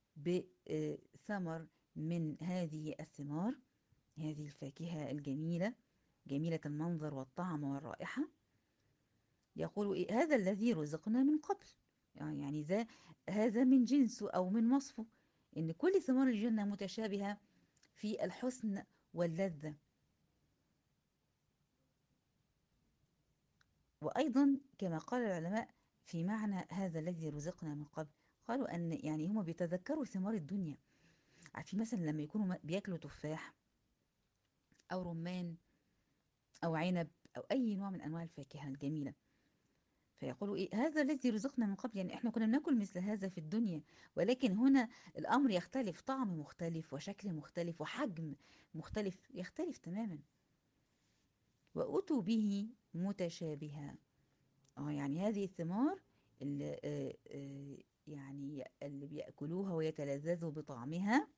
بثمر من هذه الثمار هذه الفاكهة الجميلة جميلة المنظر والطعم والرائحة يقول إيه هذا الذي رزقنا من قبل يعني ذا هذا من جنسه أو من وصفه إن كل ثمار الجنة متشابهة في الحسن واللذة وأيضا كما قال العلماء في معنى هذا الذي رزقنا من قبل قالوا أن يعني هم بيتذكروا ثمار الدنيا عارفين مثلا لما يكونوا بياكلوا تفاح أو رمان أو عنب أو أي نوع من أنواع الفاكهة الجميلة فيقولوا إيه هذا الذي رزقنا من قبل يعني إحنا كنا بناكل مثل هذا في الدنيا ولكن هنا الأمر يختلف طعم مختلف وشكل مختلف وحجم مختلف يختلف تماما وأتوا به متشابها اه يعني هذه الثمار اللي آه آه يعني اللي بيأكلوها ويتلذذوا بطعمها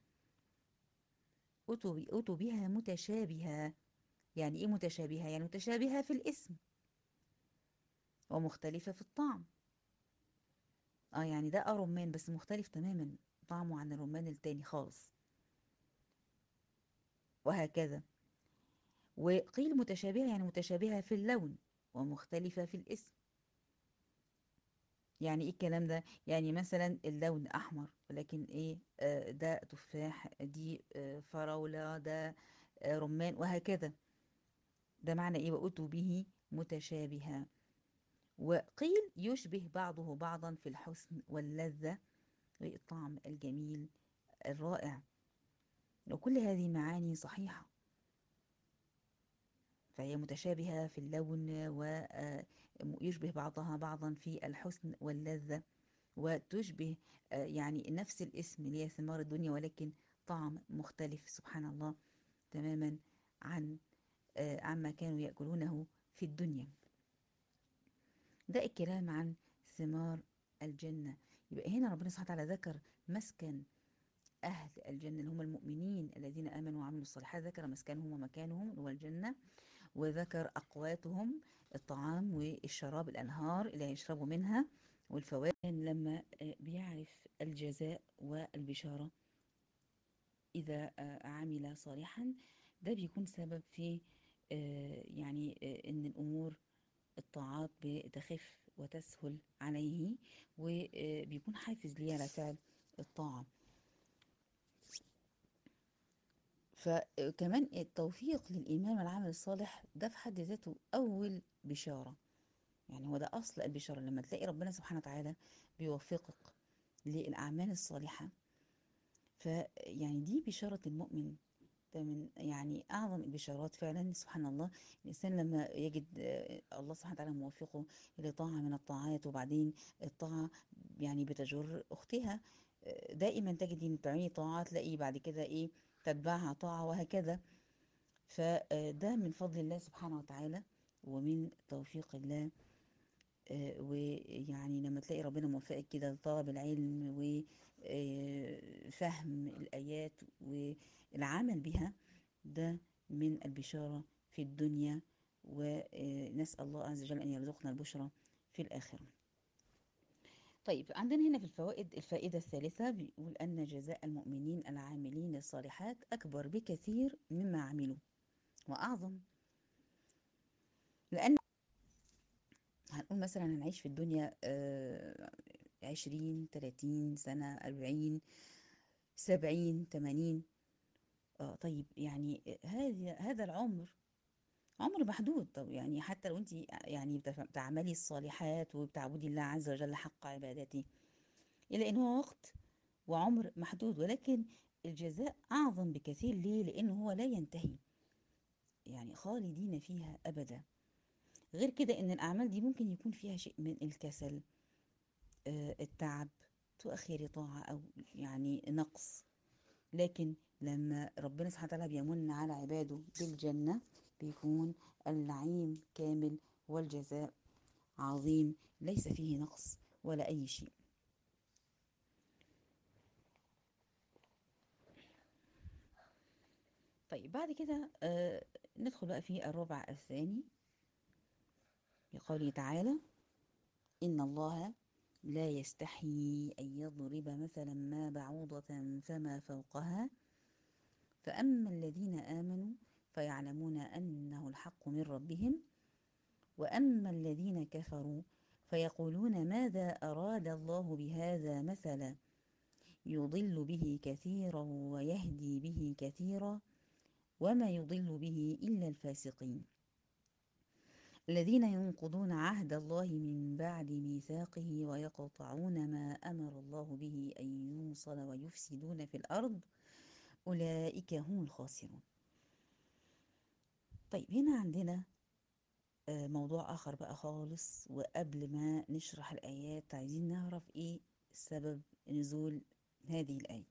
أتوا أتوا بها متشابهة يعني إيه متشابهة؟ يعني متشابهة في الاسم ومختلفة في الطعم اه يعني ده اه رمان بس مختلف تماما طعمه عن الرمان التاني خالص وهكذا وقيل متشابهة يعني متشابهة في اللون ومختلفة في الاسم يعني ايه الكلام ده يعني مثلا اللون احمر ولكن ايه آه ده تفاح دي آه فراولة ده آه رمان وهكذا ده معنى ايه وأتوا به متشابها وقيل يشبه بعضه بعضا في الحسن واللذة والطعم الجميل الرائع وكل هذه معاني صحيحة فهي متشابهة في اللون ويشبه بعضها بعضا في الحسن واللذة وتشبه يعني نفس الاسم اللي هي ثمار الدنيا ولكن طعم مختلف سبحان الله تماما عن عما كانوا يأكلونه في الدنيا ده الكلام عن ثمار الجنة يبقى هنا ربنا سبحانه وتعالى ذكر مسكن أهل الجنة اللي هم المؤمنين الذين آمنوا وعملوا الصالحات ذكر مسكنهم ومكانهم اللي هو الجنة وذكر أقواتهم الطعام والشراب الأنهار اللي هيشربوا منها والفوائد لما بيعرف الجزاء والبشارة إذا عمل صالحا ده بيكون سبب في يعني إن الأمور الطاعات بتخف وتسهل عليه وبيكون حافز ليه على فعل الطاعة فكمان التوفيق للإيمان والعمل الصالح ده في حد ذاته أول بشارة يعني هو ده أصل البشارة لما تلاقي ربنا سبحانه وتعالى بيوفقك للأعمال الصالحة فيعني دي بشارة المؤمن ده من يعني أعظم البشارات فعلا سبحان الله الإنسان لما يجد الله سبحانه وتعالى موفقه لطاعة من الطاعات وبعدين الطاعة يعني بتجر أختها دائما تجد ان تعملي طاعة تلاقي بعد كده ايه تتبعها طاعة وهكذا فده من فضل الله سبحانه وتعالى ومن توفيق الله ويعني لما تلاقي ربنا موفقك كده لطلب العلم وفهم الآيات والعمل بها ده من البشارة في الدنيا ونسأل الله عز وجل أن يرزقنا البشرى في الآخرة طيب عندنا هنا في الفوائد الفائدة الثالثة بيقول أن جزاء المؤمنين العاملين الصالحات أكبر بكثير مما عملوا وأعظم لأن هنقول مثلا هنعيش في الدنيا عشرين تلاتين سنة أربعين سبعين تمانين اه طيب يعني هذا هذا العمر عمر محدود طب يعني حتى لو انت يعني بتف- بتعملي الصالحات وبتعبدي الله عز وجل حق عبادته إلا إن هو وقت وعمر محدود ولكن الجزاء أعظم بكثير ليه؟ لأنه هو لا ينتهي يعني خالدين فيها أبدا غير كده إن الأعمال دي ممكن يكون فيها شيء من الكسل آه، التعب تؤخري طاعة أو يعني نقص لكن لما ربنا سبحانه وتعالى بيمن على عباده بالجنة بيكون النعيم كامل والجزاء عظيم ليس فيه نقص ولا أي شيء طيب بعد كده آه ندخل بقى في الربع الثاني بقوله تعالى إن الله لا يستحي أن يضرب مثلا ما بعوضة فما فوقها فأما الذين آمنوا فيعلمون أنه الحق من ربهم وأما الذين كفروا فيقولون ماذا أراد الله بهذا مثلا يضل به كثيرا ويهدي به كثيرا وما يضل به إلا الفاسقين الذين ينقضون عهد الله من بعد ميثاقه ويقطعون ما أمر الله به أن يوصل ويفسدون في الأرض أولئك هم الخاسرون طيب هنا عندنا آه، موضوع آخر بقى خالص وقبل ما نشرح الآيات عايزين نعرف إيه سبب نزول هذه الآية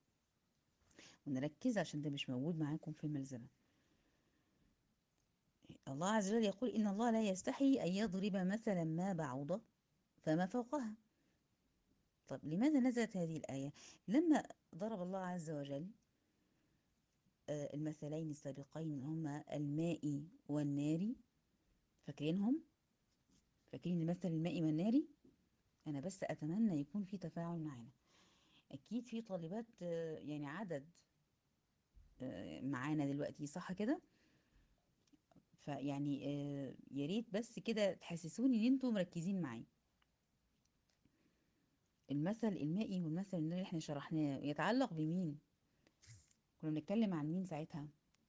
ونركز عشان ده مش موجود معاكم في الملزمة الله عز وجل يقول إن الله لا يستحي أن يضرب مثلا ما بعوضة فما فوقها طب لماذا نزلت هذه الآية لما ضرب الله عز وجل آه، المثلين السابقين هما الماء والنار فاكرينهم فاكرين المثل المائي والناري أنا بس أتمنى يكون في تفاعل معانا أكيد في طالبات آه، يعني عدد آه، معانا دلوقتي صح كده فيعني آه، يا ريت بس كده تحسسوني ان انتوا مركزين معايا المثل المائي والمثل الناري اللي احنا شرحناه يتعلق بمين كنا بنتكلم عن مين ساعتها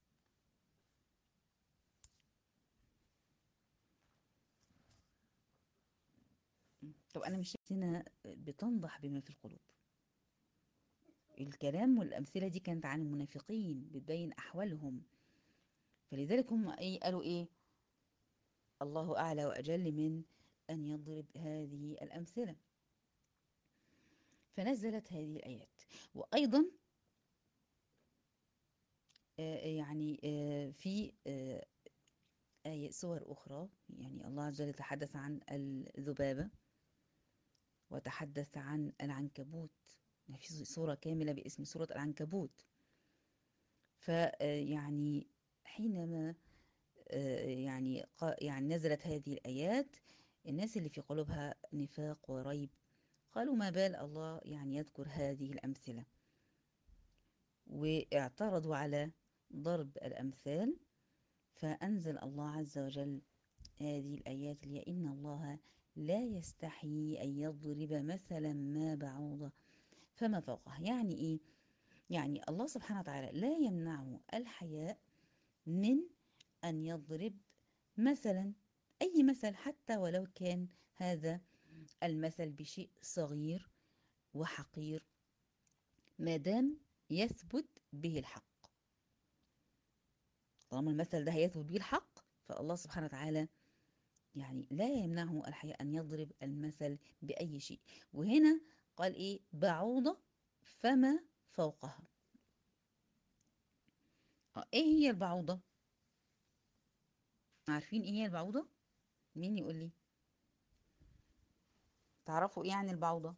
طب انا مش هنا بتنضح بما في القلوب الكلام والامثله دي كانت عن المنافقين بتبين احوالهم فلذلك هم ايه قالوا ايه الله اعلى واجل من ان يضرب هذه الامثله فنزلت هذه الايات وايضا آه، يعني آه، في آه، آية سور أخرى يعني الله عز وجل يتحدث عن الذبابة وتحدث عن العنكبوت يعني في سورة كاملة باسم سورة العنكبوت فيعني حينما آه، يعني قا- يعني نزلت هذه الآيات الناس اللي في قلوبها نفاق وريب قالوا ما بال الله يعني يذكر هذه الأمثلة واعترضوا على ضرب الأمثال فأنزل الله عز وجل هذه الآيات اللي هي إن الله لا يستحي أن يضرب مثلا ما بعوضة فما فوقها يعني إيه؟ يعني الله سبحانه وتعالى لا يمنعه الحياء من أن يضرب مثلا أي مثل حتى ولو كان هذا المثل بشيء صغير وحقير ما دام يثبت به الحق طالما المثل ده هيثبت به الحق فالله سبحانه وتعالى يعني لا يمنعه الحياء أن يضرب المثل بأي شيء وهنا قال إيه بعوضة فما فوقها آه، إيه هي البعوضة عارفين إيه هي البعوضة مين يقول لي تعرفوا إيه عن البعوضة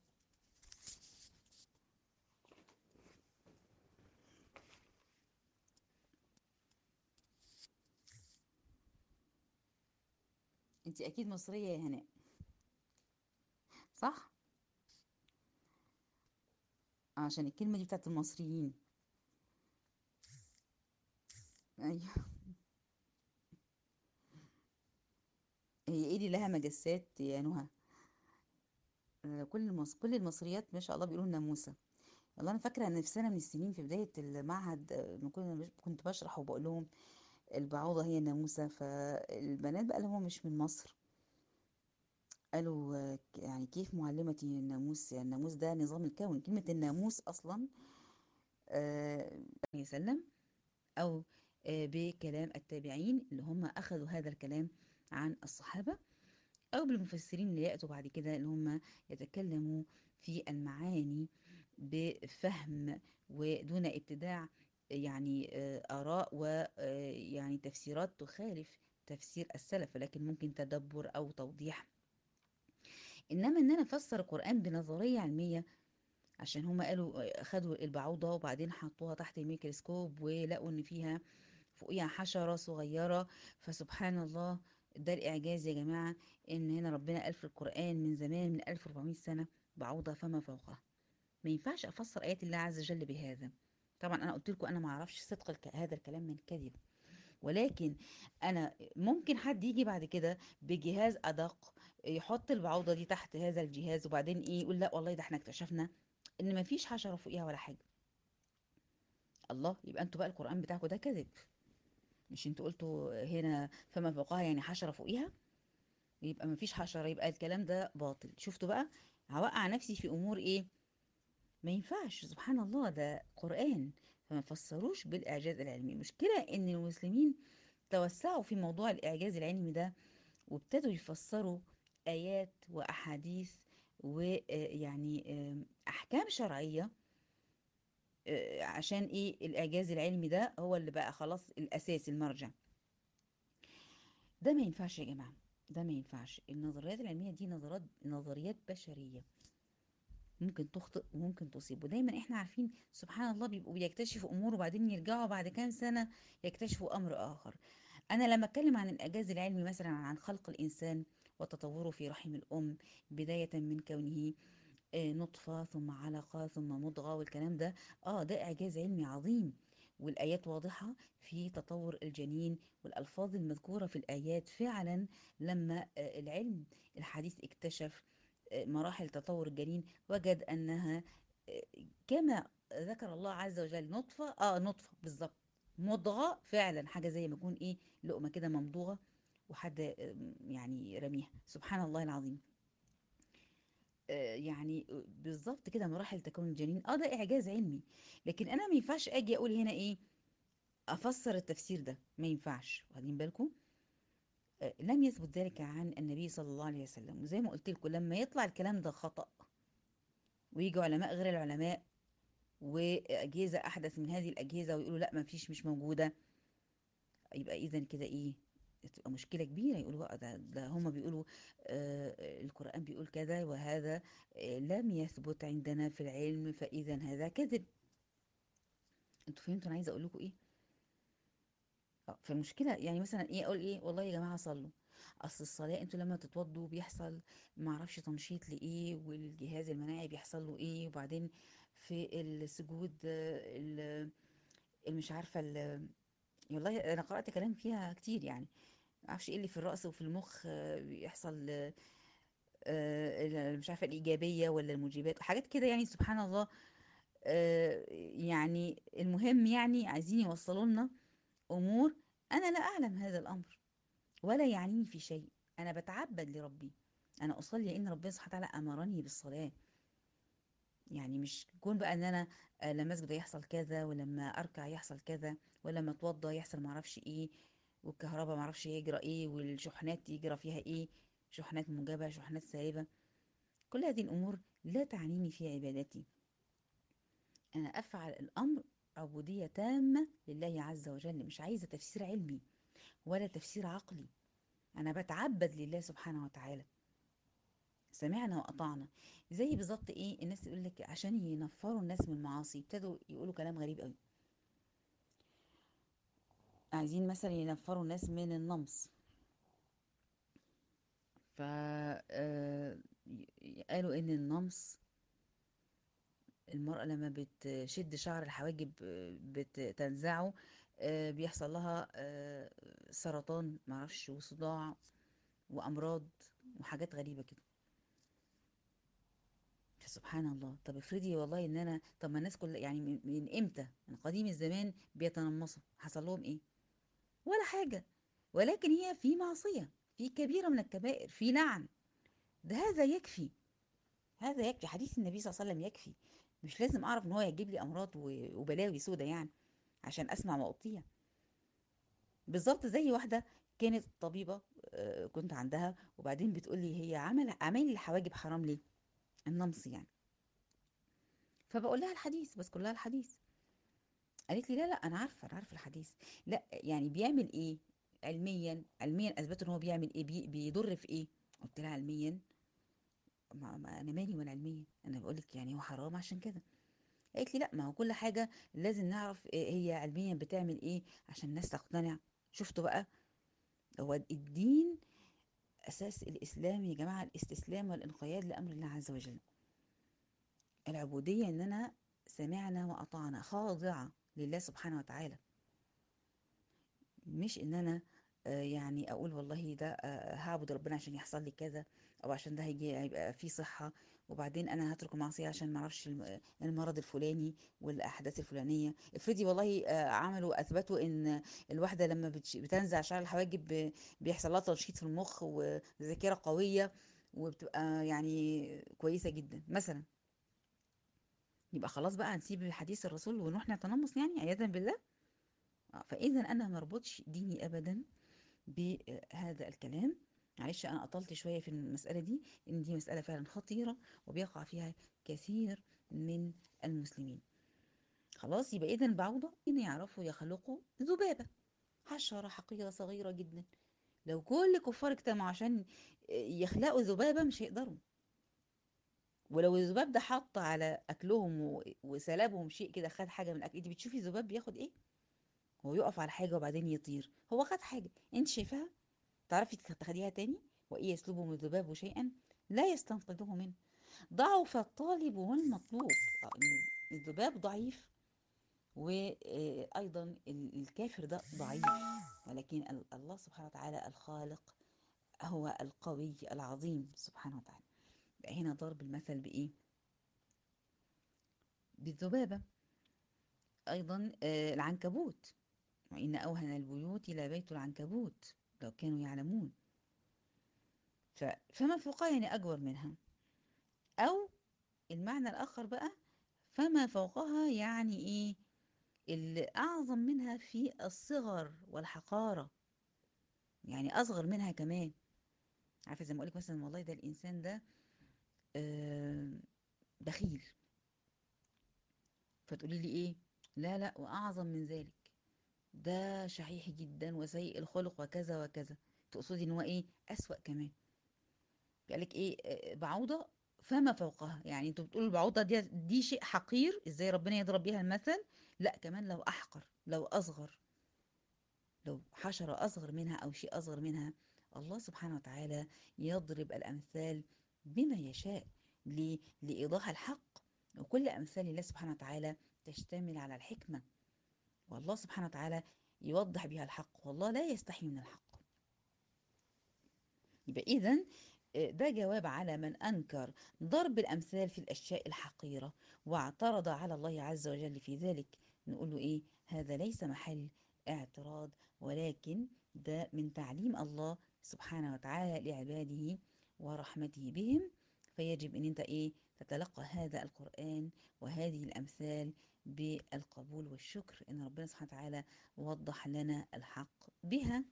انت اكيد مصرية يا هناء صح عشان الكلمة دي بتاعت المصريين ايوه هي ايه اللي لها مجسات يا نهى آه، كل المص... كل المصريات ما شاء الله بيقولوا ناموسة والله انا فاكره ان في سنه من السنين في بدايه المعهد آه، لما كنا كنت بشرح وبقول لهم البعوضه هي الناموسه فالبنات بقى اللي هم مش من مصر قالوا آه، يعني كيف معلمتي الناموس يعني الناموس ده نظام الكون كلمه الناموس اصلا آه، يسلم او آه، بكلام التابعين اللي هم اخذوا هذا الكلام عن الصحابه أو بالمفسرين اللي يأتوا بعد كده اللي هم يتكلموا في المعاني بفهم ودون ابتداع يعني آه، آراء ويعني تفسيرات تخالف تفسير السلف ولكن ممكن تدبر أو توضيح إنما إن أنا أفسر القرآن بنظرية علمية عشان هما قالوا آه، خدوا البعوضة وبعدين حطوها تحت الميكروسكوب ولقوا إن فيها فوقيها حشرة صغيرة فسبحان الله ده الإعجاز يا جماعة إن هنا ربنا قال في القرآن من زمان من 1400 سنة بعوضة فما فوقها ما ينفعش أفسر آيات الله عز وجل بهذا طبعا أنا قلت لكم أنا ما أعرفش صدق الك... هذا الكلام من كذب ولكن أنا ممكن حد يجي بعد كده بجهاز أدق يحط البعوضة دي تحت هذا الجهاز وبعدين إيه يقول لا والله ده إحنا اكتشفنا إن ما فيش حشرة فوقيها ولا حاجة الله يبقى انتوا بقى القرآن بتاعكم ده كذب مش انتوا قلتوا هنا فما فوقها يعني حشرة فوقيها يبقى ما فيش حشرة يبقى الكلام ده باطل شفتوا بقى هوقع نفسي في امور ايه ما ينفعش سبحان الله ده قرآن فما فسروش بالإعجاز العلمي المشكلة إن المسلمين توسعوا في موضوع الإعجاز العلمي ده وابتدوا يفسروا آيات وأحاديث ويعني أحكام شرعية آه، عشان إيه الإعجاز العلمي ده هو اللي بقى خلاص الأساس المرجع ده ما ينفعش يا جماعة ده ما ينفعش النظريات العلمية دي نظريات نظريات بشرية ممكن تخطئ وممكن تصيب ودايما احنا عارفين سبحان الله بيبقوا بيكتشفوا امور وبعدين يرجعوا بعد كام سنة يكتشفوا امر اخر انا لما اتكلم عن الاعجاز العلمي مثلا عن خلق الانسان وتطوره في رحم الام بداية من كونه آه، نطفة ثم علقة ثم مضغة والكلام ده اه ده اعجاز علمي عظيم والآيات واضحة في تطور الجنين والألفاظ المذكورة في الآيات فعلا لما آه، العلم الحديث اكتشف آه، مراحل تطور الجنين وجد أنها آه، كما ذكر الله عز وجل نطفة اه نطفة بالظبط مضغة فعلا حاجة زي ما يكون ايه لقمة كده ممضوغة وحد آه، يعني رميها سبحان الله العظيم آه، يعني بالظبط كده مراحل تكون الجنين اه ده اعجاز علمي لكن انا ما ينفعش اجي اقول هنا ايه افسر التفسير ده ما ينفعش واخدين بالكم آه، لم يثبت ذلك عن النبي صلى الله عليه وسلم وزي ما قلت لكم لما يطلع الكلام ده خطأ ويجي علماء غير العلماء واجهزه احدث من هذه الاجهزه ويقولوا لا ما فيش مش موجوده يبقى اذا كده ايه تبقى مشكله كبيره يقولوا بقى ده, ده هم بيقولوا آه القران بيقول كذا وهذا آه لم يثبت عندنا في العلم فاذا هذا كذب انتوا فهمتوا انا عايزه اقول لكم ايه آه، فالمشكله يعني مثلا ايه اقول ايه والله يا جماعه صلوا اصل الصلاه انتوا لما تتوضوا بيحصل ما اعرفش تنشيط لايه والجهاز المناعي بيحصل له ايه وبعدين في السجود آه، ال- المش عارفه ال- والله انا قرات كلام فيها كتير يعني ما اعرفش ايه اللي في الرأس وفي المخ آه، بيحصل آه، آه، ال- مش عارفه الايجابيه ولا الموجبات حاجات كده يعني سبحان الله آه، يعني المهم يعني عايزين يوصلوا لنا امور انا لا اعلم هذا الامر ولا يعنيني في شيء انا بتعبد لربي انا اصلي لان ربنا سبحانه وتعالى امرني بالصلاه يعني مش كون بقى ان انا آه، لما اسجد يحصل كذا ولما اركع يحصل كذا ولما اتوضى يحصل معرفش ايه والكهرباء معرفش يجرى ايه والشحنات يجرى فيها ايه شحنات موجبة شحنات سالبة كل هذه الامور لا تعنيني في عبادتي انا افعل الامر عبودية تامة لله عز وجل مش عايزة تفسير علمي ولا تفسير عقلي انا بتعبد لله سبحانه وتعالى سمعنا وأطعنا زي بالظبط ايه الناس يقول لك عشان ينفروا الناس من المعاصي ابتدوا يقولوا كلام غريب قوي عايزين مثلا ينفروا الناس من النمص ف آه، ي- قالوا ان النمص المرأة لما بتشد شعر الحواجب آه، بتنزعه آه، بيحصل لها آه، سرطان معرفش وصداع وأمراض وحاجات غريبة كده سبحان الله طب افرضي والله ان انا طب ما الناس كلها يعني من, من امتى من قديم الزمان بيتنمصوا حصل لهم ايه ولا حاجة ولكن هي في معصية في كبيرة من الكبائر في لعن ده هذا يكفي هذا يكفي حديث النبي صلى الله عليه وسلم يكفي مش لازم اعرف ان هو يجيب لي امراض و- وبلاوي سودة يعني عشان اسمع واطيع بالظبط زي واحدة كانت طبيبة آه، كنت عندها وبعدين بتقول لي هي عمل عمل الحواجب حرام ليه النمص يعني فبقول لها الحديث بس كلها الحديث قالت لي لا لا انا عارفه انا عارفه الحديث لا يعني بيعمل ايه علميا علميا اثبتوا ان هو بيعمل ايه بي بيضر في ايه قلت لها علميا ما ما انا مالي ولا علميا انا بقول لك يعني هو حرام عشان كده قالت لي لا ما هو كل حاجه لازم نعرف إيه هي علميا بتعمل ايه عشان الناس تقتنع شفتوا بقى هو الدين اساس الاسلام يا جماعه الاستسلام والانقياد لامر الله عز وجل العبوديه ان انا سمعنا واطعنا خاضعه لله سبحانه وتعالى مش ان انا آه، يعني اقول والله ده آه، هعبد ربنا عشان يحصل لي كذا او عشان ده هيجي هيبقى فيه صحة وبعدين انا هترك المعصية عشان ما اعرفش الم- المرض الفلاني والاحداث الفلانية افرضي والله آه، عملوا اثبتوا ان الواحدة لما بتش- بتنزع شعر الحواجب ب- بيحصل لها تنشيط في المخ وذاكرة قوية وبتبقى يعني كويسة جدا مثلا يبقى خلاص بقى هنسيب حديث الرسول ونروح نتنمص يعني عياذا بالله آه، فاذا انا ما اربطش ديني ابدا بهذا الكلام معلش انا اطلت شويه في المساله دي ان دي مساله فعلا خطيره وبيقع فيها كثير من المسلمين خلاص يبقى اذا البعوضه ان يعرفوا يخلقوا ذبابه حشره حقيره صغيره جدا لو كل كفار اجتمعوا عشان يخلقوا ذبابه مش هيقدروا ولو الذباب ده حط على اكلهم و- وسلبهم شيء كده خد حاجه من الاكل انت بتشوفي الذباب بياخد ايه هو يقف على حاجة وبعدين يطير هو خد حاجة انت شايفاها تعرفي تاخديها تاني وإيه يسلبهم الذباب شيئا لا يستنقذه منه ضعف الطالب والمطلوب آه، إن الذباب ضعيف وأيضا الكافر ده ضعيف ولكن ال- الله سبحانه وتعالى الخالق هو القوي العظيم سبحانه وتعالى يبقى هنا ضرب المثل بإيه بالذبابة أيضا آه، العنكبوت وإن أوهن البيوت لبيت العنكبوت لو كانوا يعلمون ف... فما فوقها يعني أكبر منها أو المعنى الآخر بقى فما فوقها يعني إيه اللي أعظم منها في الصغر والحقارة يعني أصغر منها كمان عارفة زي ما أقولك مثلا والله ده الإنسان ده آه، بخيل فتقولي لي إيه لا لا وأعظم من ذلك ده شحيح جدا وسيء الخلق وكذا وكذا تقصدي ان هو ايه اسوأ كمان قالك ايه آه، بعوضة فما فوقها يعني انتوا بتقولوا البعوضة دي دي شيء حقير ازاي ربنا يضرب بيها المثل لا كمان لو احقر لو اصغر لو حشرة اصغر منها او شيء اصغر منها الله سبحانه وتعالى يضرب الامثال بما يشاء ليه؟ لايضاح الحق وكل امثال الله سبحانه وتعالى تشتمل على الحكمة والله سبحانه وتعالى يوضح بها الحق والله لا يستحي من الحق يبقى إذن ده جواب على من أنكر ضرب الأمثال في الأشياء الحقيرة واعترض على الله عز وجل في ذلك نقول له إيه هذا ليس محل اعتراض ولكن ده من تعليم الله سبحانه وتعالى لعباده ورحمته بهم فيجب ان انت ايه تتلقى هذا القرآن وهذه الأمثال بالقبول والشكر ان ربنا سبحانه وتعالى وضح لنا الحق بها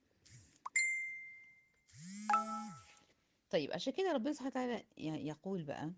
طيب عشان كده ربنا سبحانه وتعالى ي- يقول بقى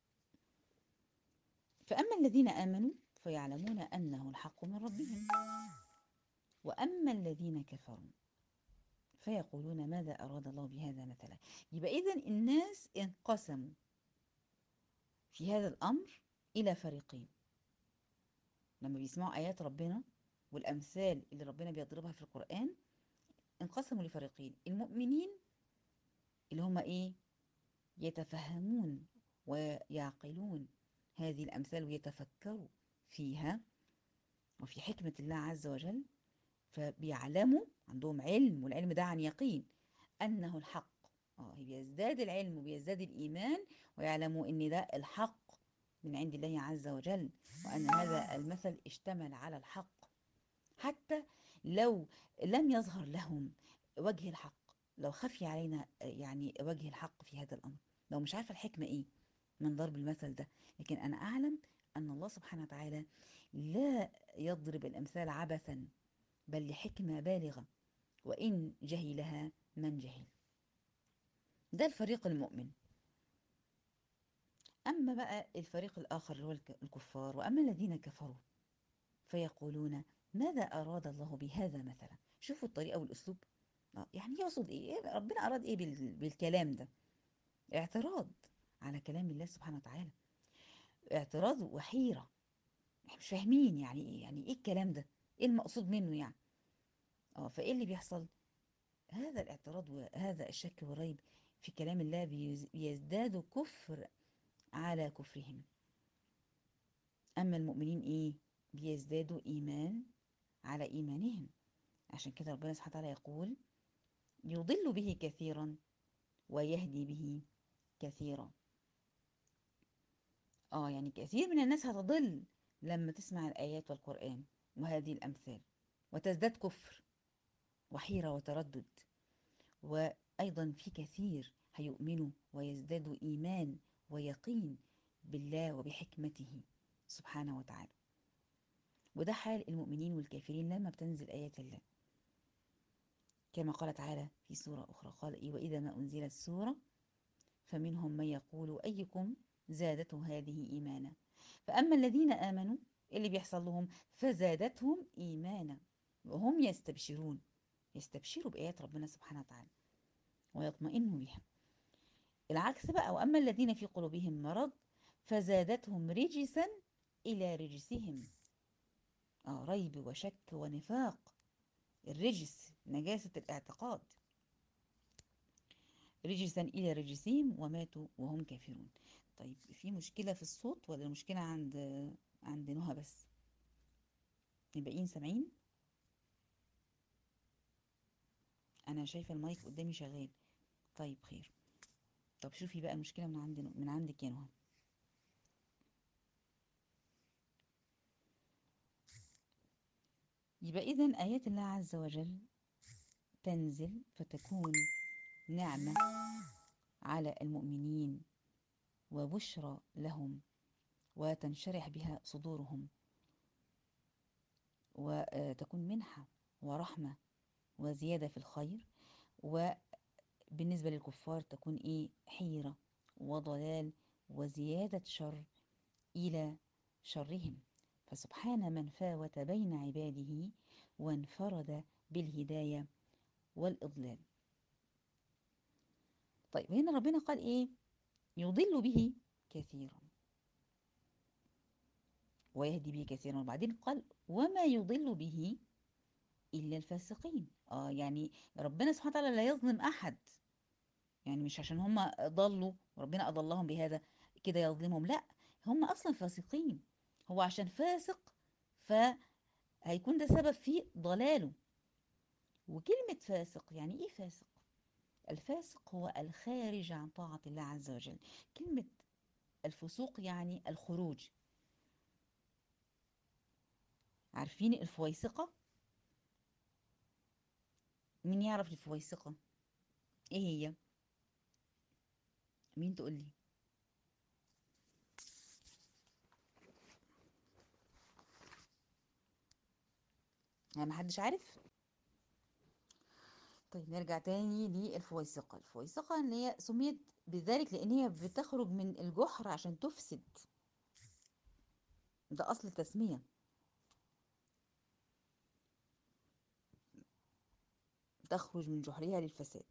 فأما الذين آمنوا فيعلمون أنه الحق من ربهم وأما الذين كفروا فيقولون ماذا أراد الله بهذا مثلا يبقى إذن الناس انقسموا في هذا الأمر إلى فريقين لما بيسمعوا آيات ربنا والأمثال اللي ربنا بيضربها في القرآن انقسموا لفريقين المؤمنين اللي هم إيه يتفهمون ويعقلون هذه الأمثال ويتفكروا فيها وفي حكمة الله عز وجل فبيعلموا عندهم علم والعلم ده عن يقين أنه الحق اه بيزداد العلم وبيزداد الإيمان ويعلموا إن ده الحق من عند الله عز وجل وأن هذا المثل اشتمل على الحق حتى لو لم يظهر لهم وجه الحق لو خفي علينا يعني وجه الحق في هذا الأمر لو مش عارفة الحكمة إيه من ضرب المثل ده لكن أنا أعلم أن الله سبحانه وتعالى لا يضرب الأمثال عبثا بل لحكمة بالغة وإن جهلها من جهل ده الفريق المؤمن أما بقى الفريق الآخر اللي هو الكفار وأما الذين كفروا فيقولون ماذا أراد الله بهذا مثلا شوفوا الطريقة والأسلوب يعني يقصد إيه ربنا أراد إيه بالكلام ده اعتراض على كلام الله سبحانه وتعالى اعتراض وحيرة مش فاهمين يعني إيه يعني إيه الكلام ده إيه المقصود منه يعني اه فإيه اللي بيحصل هذا الاعتراض وهذا الشك والريب في كلام الله بيزداد كفر على كفرهم أما المؤمنين إيه بيزدادوا إيمان على إيمانهم عشان كده ربنا سبحانه وتعالى يقول يضل به كثيرا ويهدي به كثيرا آه يعني كثير من الناس هتضل لما تسمع الآيات والقرآن وهذه الأمثال وتزداد كفر وحيرة وتردد وأيضا في كثير هيؤمنوا ويزدادوا إيمان ويقين بالله وبحكمته سبحانه وتعالى وده حال المؤمنين والكافرين لما بتنزل آيات الله كما قال تعالى في سورة أخرى قال إيه وإذا ما أنزلت سورة فمنهم من يقول أيكم زادته هذه إيمانا فأما الذين آمنوا اللي بيحصل لهم فزادتهم إيمانا وهم يستبشرون يستبشروا بآيات ربنا سبحانه وتعالى ويطمئنوا بها العكس بقى وأما الذين في قلوبهم مرض فزادتهم رجسا إلى رجسهم آه ريب وشك ونفاق الرجس نجاسة الاعتقاد رجسا إلى رجسهم وماتوا وهم كافرون طيب في مشكلة في الصوت ولا المشكلة عند عند نهى بس الباقيين سامعين أنا شايفة المايك قدامي شغال طيب خير طب شوفي بقى المشكلة من عند من عندك يا نهى يبقى إذا آيات الله عز وجل تنزل فتكون نعمة على المؤمنين وبشرى لهم وتنشرح بها صدورهم وتكون منحة ورحمة وزيادة في الخير وبالنسبة للكفار تكون إيه حيرة وضلال وزيادة شر إلى شرهم فسبحان من فاوت بين عباده وانفرد بالهداية والإضلال طيب هنا ربنا قال إيه يضل به كثيرا ويهدي به كثيرا وبعدين قال وما يضل به إلا الفاسقين آه يعني ربنا سبحانه وتعالى لا يظلم أحد يعني مش عشان هم ضلوا وربنا أضلهم بهذا كده يظلمهم لا هم أصلا فاسقين هو عشان فاسق فهيكون ده سبب في ضلاله وكلمة فاسق يعني إيه فاسق؟ الفاسق هو الخارج عن طاعة الله عز وجل كلمة الفسوق يعني الخروج عارفين الفويسقة؟ مين يعرف الفويسقة؟ ايه هي؟ مين تقول لي؟ يعني محدش عارف؟ طيب نرجع تاني للفويسقة الفويسقة اللي هي سميت بذلك لأن هي بتخرج من الجحر عشان تفسد ده أصل التسمية تخرج من جحرها للفساد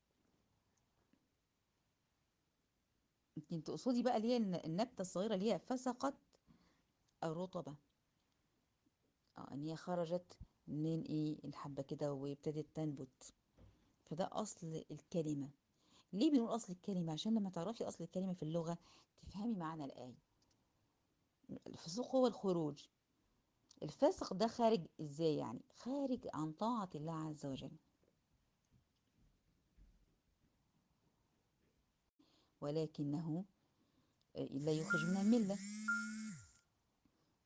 يمكن تقصدي بقى اللي هي النبتة الصغيرة اللي هي فسقت الرطبة اه ان هي خرجت من ايه الحبة كده وابتدت تنبت فده اصل الكلمة ليه بنقول اصل الكلمة عشان لما تعرفي اصل الكلمة في اللغة تفهمي معنى الآية الفسوق هو الخروج الفاسق ده خارج ازاي يعني خارج عن طاعة الله عز وجل ولكنه لا يخرج من الملة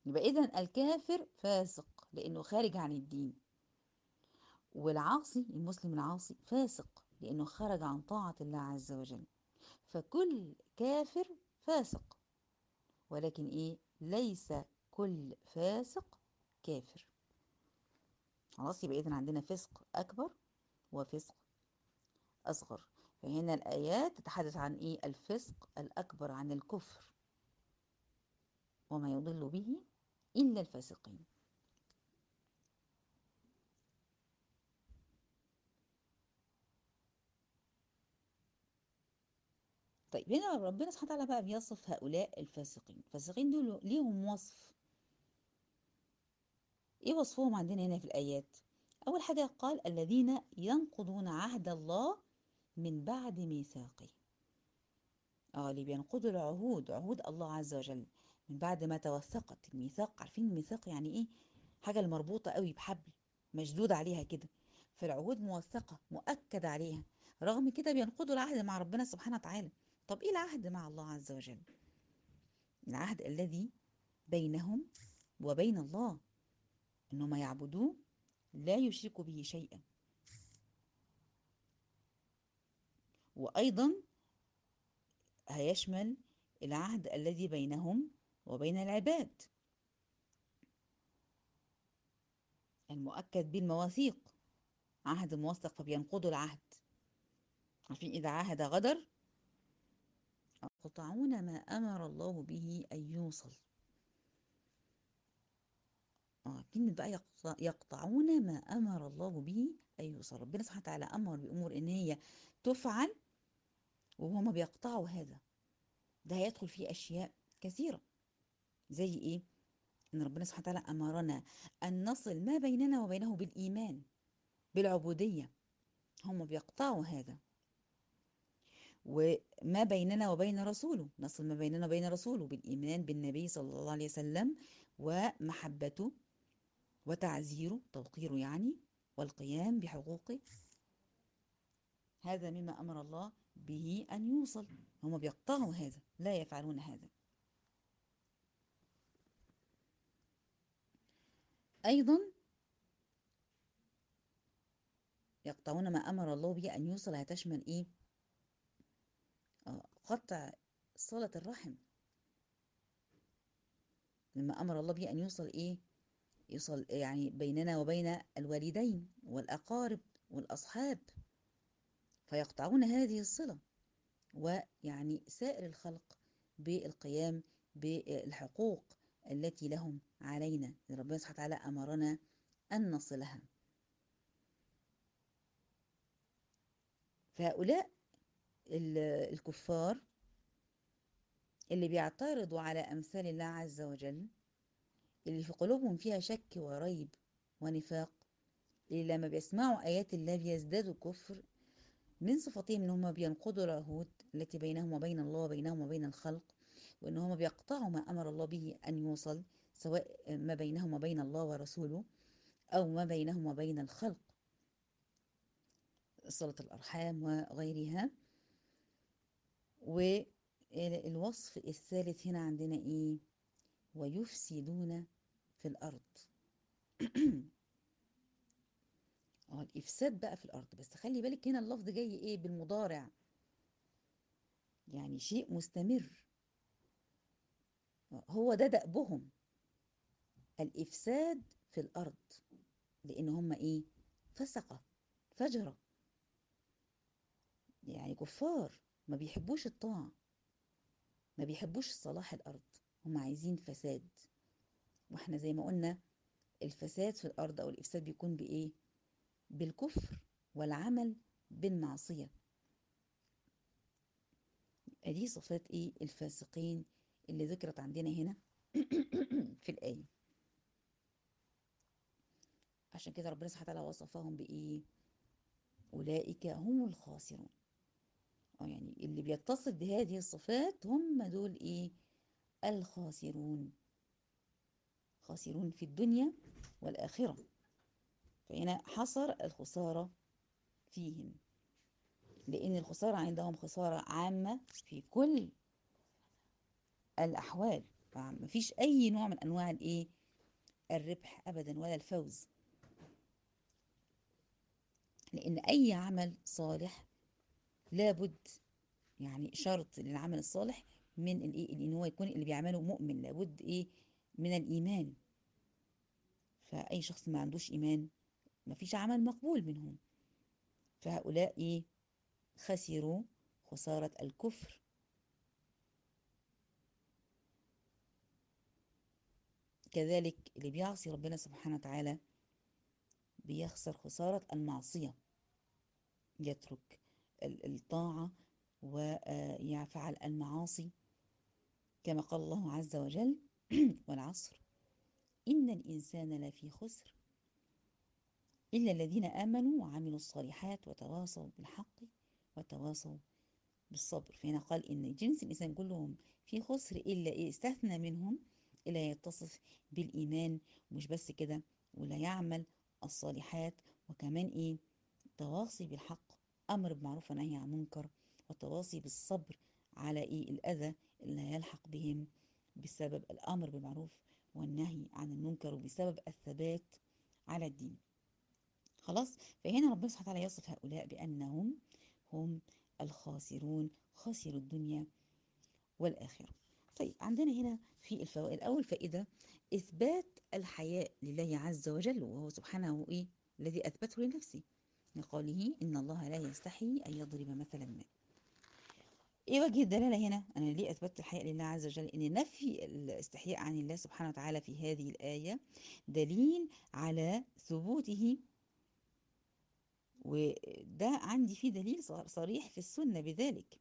يبقى إذا الكافر فاسق لأنه خارج عن الدين والعاصي المسلم العاصي فاسق لأنه خرج عن طاعة الله عز وجل فكل كافر فاسق ولكن إيه ليس كل فاسق كافر خلاص يبقى إذن عندنا فسق أكبر وفسق أصغر فهنا الآيات تتحدث عن إيه الفسق الأكبر عن الكفر وما يضل به إلا الفاسقين طيب هنا ربنا سبحانه وتعالى بقى بيصف هؤلاء الفاسقين الفاسقين دول ليهم وصف ايه وصفهم عندنا هنا في الآيات أول حاجة قال الذين ينقضون عهد الله من بعد ميثاقه اه اللي بينقضوا العهود عهود الله عز وجل من بعد ما توثقت الميثاق عارفين الميثاق يعني ايه حاجة المربوطة قوي بحبل مشدود عليها كده فالعهود موثقة مؤكد عليها رغم كده بينقضوا العهد مع ربنا سبحانه وتعالى طب ايه العهد مع الله عز وجل العهد الذي بينهم وبين الله انهم يعبدوه لا يشركوا به شيئا وايضا هيشمل العهد الذي بينهم وبين العباد المؤكد بالمواثيق عهد موثق فبينقضوا العهد عارفين إذا عاهد غدر يقطعون ما أمر الله به أن يوصل آه كلمة بقى يقطعون ما أمر الله به أن يوصل ربنا سبحانه وتعالى أمر بأمور إن هي تفعل وهما بيقطعوا هذا ده هيدخل فيه أشياء كثيرة زي إيه؟ إن ربنا سبحانه وتعالى أمرنا أن نصل ما بيننا وبينه بالإيمان بالعبودية هم بيقطعوا هذا وما بيننا وبين رسوله نصل ما بيننا وبين رسوله بالإيمان بالنبي صلى الله عليه وسلم ومحبته وتعزيره توقيره يعني والقيام بحقوقه هذا مما أمر الله به أن يوصل هم بيقطعوا هذا لا يفعلون هذا أيضا يقطعون ما أمر الله به أن يوصل هتشمل إيه قطع صلة الرحم لما أمر الله به أن يوصل إيه يوصل يعني بيننا وبين الوالدين والأقارب والأصحاب فيقطعون هذه الصلة ويعني سائر الخلق بالقيام بالحقوق التي لهم علينا ربنا سبحانه وتعالى أمرنا أن نصلها فهؤلاء الكفار اللي بيعترضوا على أمثال الله عز وجل اللي في قلوبهم فيها شك وريب ونفاق اللي لما بيسمعوا آيات الله بيزدادوا كفر من صفاتهم ان هم بينقضوا العهود التي بينهم وبين الله وبينهم وبين الخلق وان هم بيقطعوا ما امر الله به ان يوصل سواء ما بينهم وبين الله ورسوله او ما بينهم وبين الخلق صلة الارحام وغيرها والوصف الثالث هنا عندنا ايه ويفسدون في الارض اه الافساد بقى في الارض بس خلي بالك هنا اللفظ جاي ايه بالمضارع يعني شيء مستمر هو ده دأبهم الافساد في الارض لان هم ايه فسقة فجرة يعني كفار ما بيحبوش الطاعة ما بيحبوش صلاح الارض هم عايزين فساد واحنا زي ما قلنا الفساد في الارض او الافساد بيكون بايه بالكفر والعمل بالمعصية دي صفات ايه الفاسقين اللي ذكرت عندنا هنا في الآية عشان كده ربنا سبحانه وتعالى وصفهم بإيه أولئك هم الخاسرون أو يعني اللي بيتصف بهذه الصفات هم دول إيه الخاسرون خاسرون في الدنيا والآخرة فهنا حصر الخسارة فيهم لأن الخسارة عندهم خسارة عامة في كل الأحوال مفيش اي نوع من انواع الايه الربح ابدا ولا الفوز لان اي عمل صالح لابد يعني شرط للعمل الصالح من الايه ان هو يكون اللي بيعمله مؤمن لابد ايه من الايمان فاي شخص ما عندوش ايمان ما فيش عمل مقبول منهم فهؤلاء ايه خسروا خسارة الكفر كذلك اللي بيعصي ربنا سبحانه وتعالى بيخسر خسارة المعصية يترك الطاعة ويفعل المعاصي كما قال الله عز وجل والعصر إن الإنسان لفي خسر إلا الذين آمنوا وعملوا الصالحات وتواصوا بالحق وتواصوا بالصبر فهنا قال إن جنس الإنسان كلهم في خسر إلا إيه استثنى منهم إلا يتصف بالإيمان ومش بس كده ولا يعمل الصالحات وكمان إيه تواصي بالحق أمر بمعروف ونهي عن منكر والتواصي بالصبر على إيه الأذى اللي يلحق بهم بسبب الأمر بالمعروف والنهي عن المنكر وبسبب الثبات على الدين خلاص فهنا ربنا سبحانه وتعالى يصف هؤلاء بأنهم هم الخاسرون خاسروا الدنيا والآخرة طيب عندنا هنا في الفوائد أول فائدة إثبات الحياء لله عز وجل وهو سبحانه إيه الذي أثبته لنفسه لقوله إن الله لا يستحي أن يضرب مثلا ما ايه وجه الدلاله هنا انا ليه اثبتت الحياء لله عز وجل ان نفي الاستحياء عن الله سبحانه وتعالى في هذه الايه دليل على ثبوته وده عندي فيه دليل صريح في السنه بذلك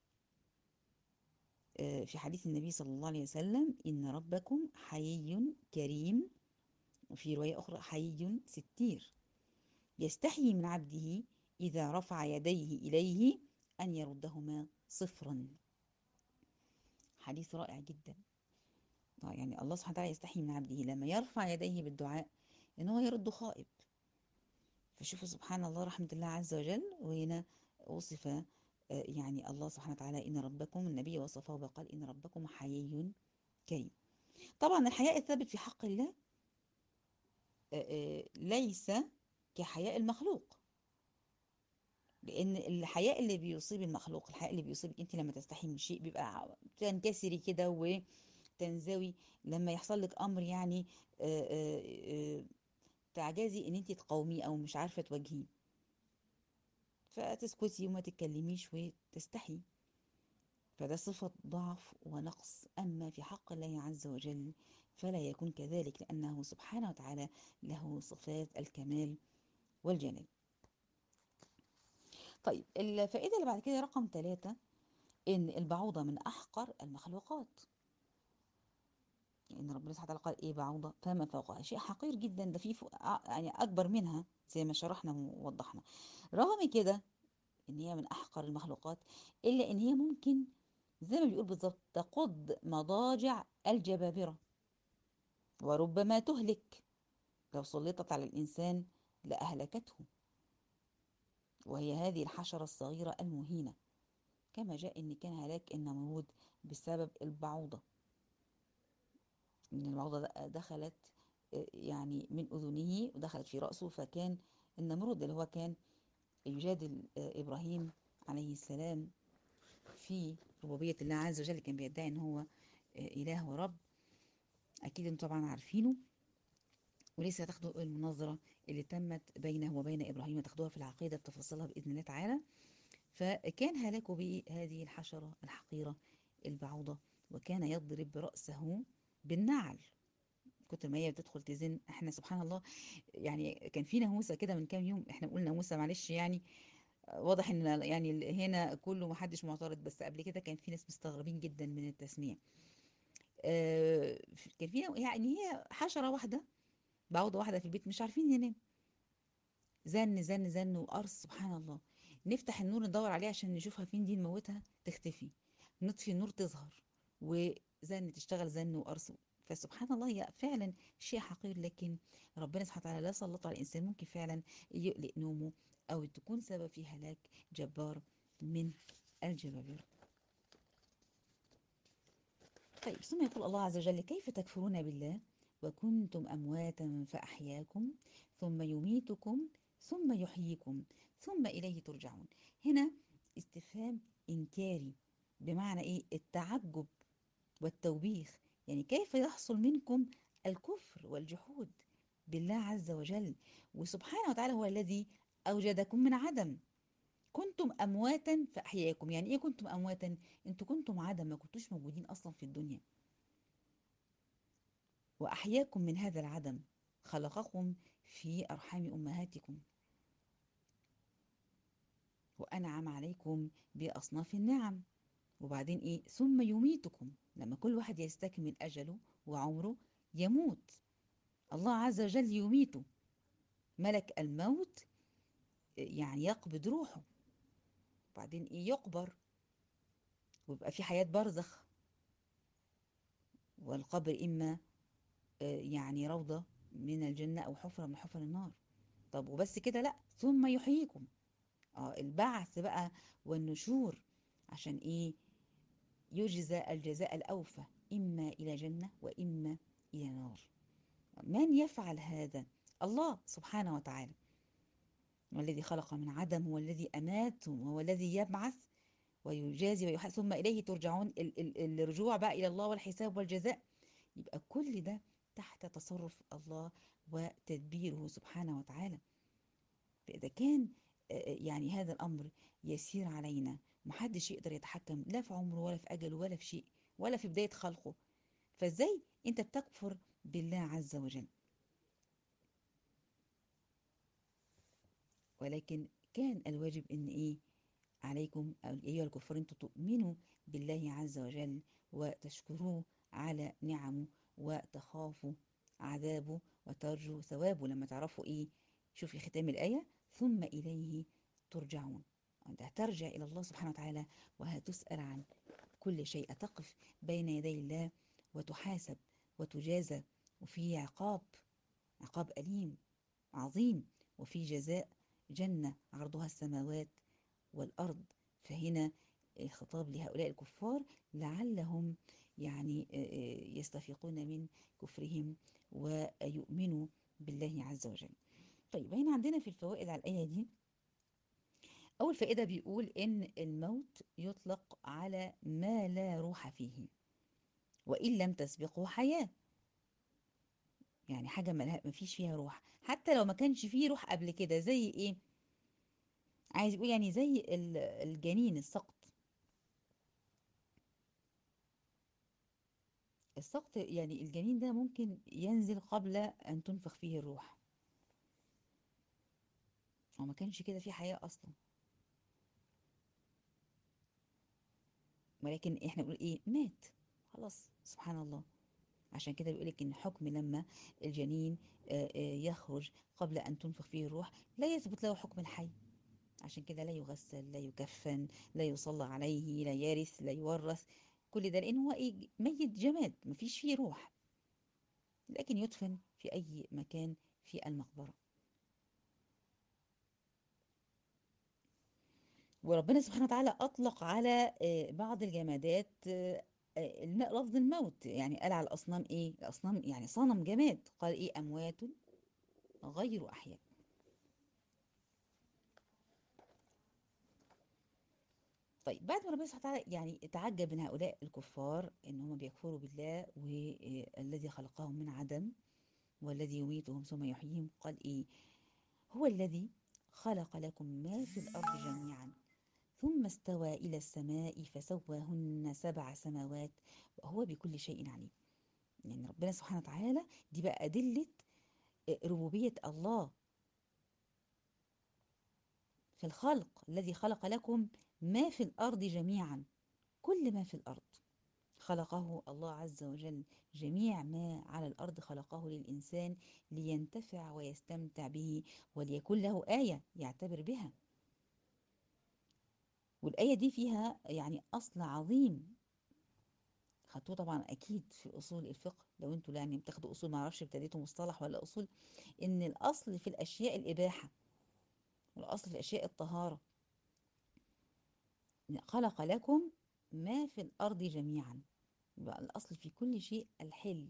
في حديث النبي صلى الله عليه وسلم ان ربكم حيي كريم وفي روايه اخرى حيي ستير يستحيي من عبده اذا رفع يديه اليه ان يردهما صفرا حديث رائع جدا يعني الله سبحانه وتعالى يستحي من عبده لما يرفع يديه بالدعاء ان هو يرد خائب فشوفوا سبحان الله رحمة الله عز وجل وهنا وصف يعني الله سبحانه وتعالى إن ربكم النبي وصفه وقال إن ربكم حيي كريم طبعا الحياء الثابت في حق الله ليس كحياء المخلوق لان الحياء اللي بيصيب المخلوق الحياء اللي بيصيبك انت لما تستحي من شيء بيبقى تنكسري كده وتنزوي لما يحصل لك امر يعني آآ آآ تعجزي ان انت تقاوميه او مش عارفه تواجهيه فتسكتي وما تتكلميش وتستحي فده صفة ضعف ونقص أما في حق الله عز وجل فلا يكون كذلك لأنه سبحانه وتعالى له صفات الكمال والجلال طيب الفائدة اللي بعد كده رقم ثلاثة إن البعوضة من أحقر المخلوقات لأن ربنا سبحانه وتعالى قال إيه بعوضة فما فوقها شيء حقير جدا ده في يعني أكبر منها زي ما شرحنا ووضحنا رغم كده إن هي من أحقر المخلوقات إلا إن هي ممكن زي ما بيقول بالظبط تقض مضاجع الجبابرة وربما تهلك لو سلطت على الإنسان لأهلكته وهي هذه الحشرة الصغيرة المهينة كما جاء إن كان هلاك النمرود بسبب البعوضة إن البعوضة دخلت يعني من أذنه ودخلت في رأسه فكان النمرود اللي هو كان يجادل إبراهيم عليه السلام في ربوبية الله عز وجل كان بيدعي إن هو إله ورب أكيد أنتم طبعا عارفينه ولسه هتاخدوا المناظرة اللي تمت بينه وبين إبراهيم تاخدوها في العقيدة بتفاصيلها بإذن الله تعالى فكان هلاكه بهذه الحشرة الحقيرة البعوضة وكان يضرب رأسه بالنعل كتر ما هي بتدخل تزن احنا سبحان الله يعني كان في ناموسه كده من كام يوم احنا بنقول ناموسه معلش يعني واضح ان يعني هنا كله محدش معترض بس قبل كده كان في ناس مستغربين جدا من التسميه آه كان في يعني هي حشره واحده بعوضه واحده في البيت مش عارفين ننام زن زن زن وقرص سبحان الله نفتح النور ندور عليها عشان نشوفها فين دي نموتها تختفي نطفي النور تظهر وزن تشتغل زن وقرص فسبحان الله هي فعلا شيء حقير لكن ربنا سبحانه وتعالى لا سلط على الانسان ممكن فعلا يقلق نومه او تكون سبب في هلاك جبار من الجبابرة طيب ثم يقول الله عز وجل كيف تكفرون بالله وكنتم أمواتا فأحياكم ثم يميتكم ثم يحييكم ثم إليه ترجعون هنا استفهام إنكاري بمعنى إيه التعجب والتوبيخ يعني كيف يحصل منكم الكفر والجحود بالله عز وجل وسبحانه وتعالى هو الذي أوجدكم من عدم كنتم أمواتا فأحياكم يعني إيه كنتم أمواتا أنتوا كنتم عدم ما كنتوش موجودين أصلا في الدنيا وأحياكم من هذا العدم خلقكم في أرحام أمهاتكم وأنعم عليكم بأصناف النعم وبعدين إيه ثم يميتكم لما كل واحد يستكمل أجله وعمره يموت الله عز وجل يميته ملك الموت يعني يقبض روحه وبعدين إيه يقبر ويبقى في حياة برزخ والقبر إما يعني روضة من الجنة أو حفرة من حفر النار طب وبس كده لأ ثم يحييكم اه البعث بقى والنشور عشان ايه يجزى الجزاء الأوفى إما إلى جنة وإما إلى نار من يفعل هذا الله سبحانه وتعالى والذي خلق من عدم هو الذي أمات وهو الذي يبعث ويجازي ويحاسب ثم إليه ترجعون ال ال الرجوع بقى إلى الله والحساب والجزاء يبقى كل ده تحت تصرف الله وتدبيره سبحانه وتعالى فإذا كان يعني هذا الأمر يسير علينا محدش يقدر يتحكم لا في عمره ولا في أجله ولا في شيء ولا في بداية خلقه فإزاي أنت بتكفر بالله عز وجل ولكن كان الواجب ان ايه عليكم ايها الكفار انتم تؤمنوا بالله عز وجل وتشكروه على نعمه وتخافوا عذابه وترجوا ثوابه لما تعرفوا ايه شوفي ختام الايه ثم اليه ترجعون انت هترجع الى الله سبحانه وتعالى وهتسال عن كل شيء تقف بين يدي الله وتحاسب وتجازى وفي عقاب عقاب أليم عظيم وفي جزاء جنة عرضها السماوات والأرض فهنا الخطاب لهؤلاء الكفار لعلهم يعني يستفيقون من كفرهم ويؤمنوا بالله عز وجل طيب هنا عندنا في الفوائد على الآية دي أول فائدة بيقول إن الموت يطلق على ما لا روح فيه وإن لم تسبقه حياة يعني حاجة ما فيش فيها روح حتى لو ما كانش فيه روح قبل كده زي إيه عايز يقول يعني زي الجنين السقط السقط يعني الجنين ده ممكن ينزل قبل أن تنفخ فيه الروح هو ما كانش كده فيه حياة أصلا ولكن احنا بنقول ايه مات خلاص سبحان الله عشان كده بيقول لك ان حكم لما الجنين يخرج قبل ان تنفخ فيه الروح لا يثبت له حكم الحي عشان كده لا يغسل لا يكفن لا يصلى عليه لا يرث لا يورث كل ده لان هو ايه ميت جماد مفيش فيه روح لكن يدفن في اي مكان في المقبره وربنا سبحانه وتعالى أطلق على بعض الجمادات لفظ الموت يعني قال على الأصنام إيه الأصنام يعني صنم جماد قال إيه أموات غير أحياء طيب بعد ما ربنا سبحانه وتعالى يعني تعجب من هؤلاء الكفار ان هم بيكفروا بالله والذي خلقهم من عدم والذي يميتهم ثم يحييهم قال ايه هو الذي خلق لكم ما في الارض جميعا ثم استوى إلى السماء فسواهن سبع سماوات وهو بكل شيء عليم يعني ربنا سبحانه وتعالى دي بقى أدلة ربوبية الله في الخلق الذي خلق لكم ما في الأرض جميعا كل ما في الأرض خلقه الله عز وجل جميع ما على الأرض خلقه للإنسان لينتفع ويستمتع به وليكن له آية يعتبر بها والآية دي فيها يعني أصل عظيم خدتوه طبعا أكيد في أصول الفقه لو أنتوا يعني بتاخدوا أصول معرفش ابتديتوا مصطلح ولا أصول إن الأصل في الأشياء الإباحة والأصل في الأشياء الطهارة خلق لكم ما في الأرض جميعا يبقى الأصل في كل شيء الحل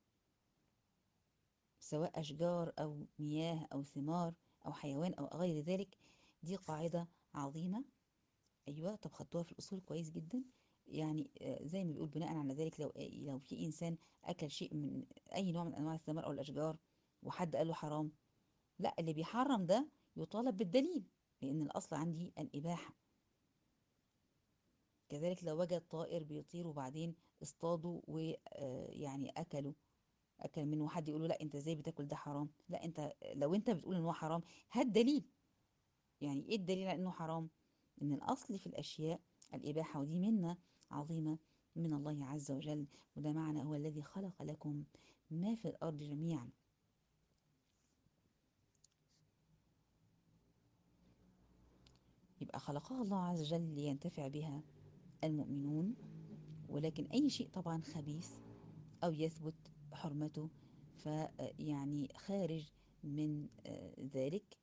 سواء أشجار أو مياه أو ثمار أو حيوان أو غير ذلك دي قاعدة عظيمة أيوة طب خدتوها في الأصول كويس جدا يعني زي ما بيقول بناء على ذلك لو لو في إنسان أكل شيء من أي نوع من أنواع الثمار أو الأشجار وحد قال له حرام لا اللي بيحرم ده يطالب بالدليل لأن الأصل عندي الإباحة كذلك لو وجد طائر بيطير وبعدين اصطادوا ويعني أكلوا أكل منه حد يقول له لا أنت إزاي بتاكل ده حرام لا أنت لو أنت بتقول إن هو حرام هات دليل يعني إيه الدليل على إنه حرام إن الأصل في الأشياء الإباحة ودي منة عظيمة من الله عز وجل وده معنى هو الذي خلق لكم ما في الأرض جميعا يبقى خلقها الله عز وجل لينتفع بها المؤمنون ولكن أي شيء طبعا خبيث أو يثبت حرمته فيعني خارج من ذلك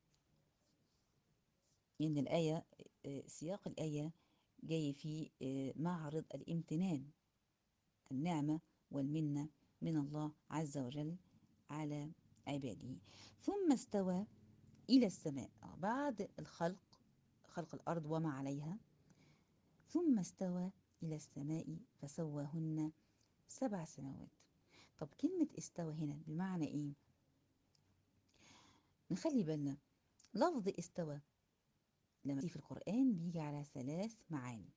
إن الآية سياق الآية جاي في معرض الامتنان النعمة والمنة من الله عز وجل على عباده ثم استوى إلى السماء بعد الخلق خلق الأرض وما عليها ثم استوى إلى السماء فسواهن سبع سماوات طب كلمة استوى هنا بمعنى إيه؟ نخلي بالنا لفظ استوى لما في القرآن بيجي على ثلاث معاني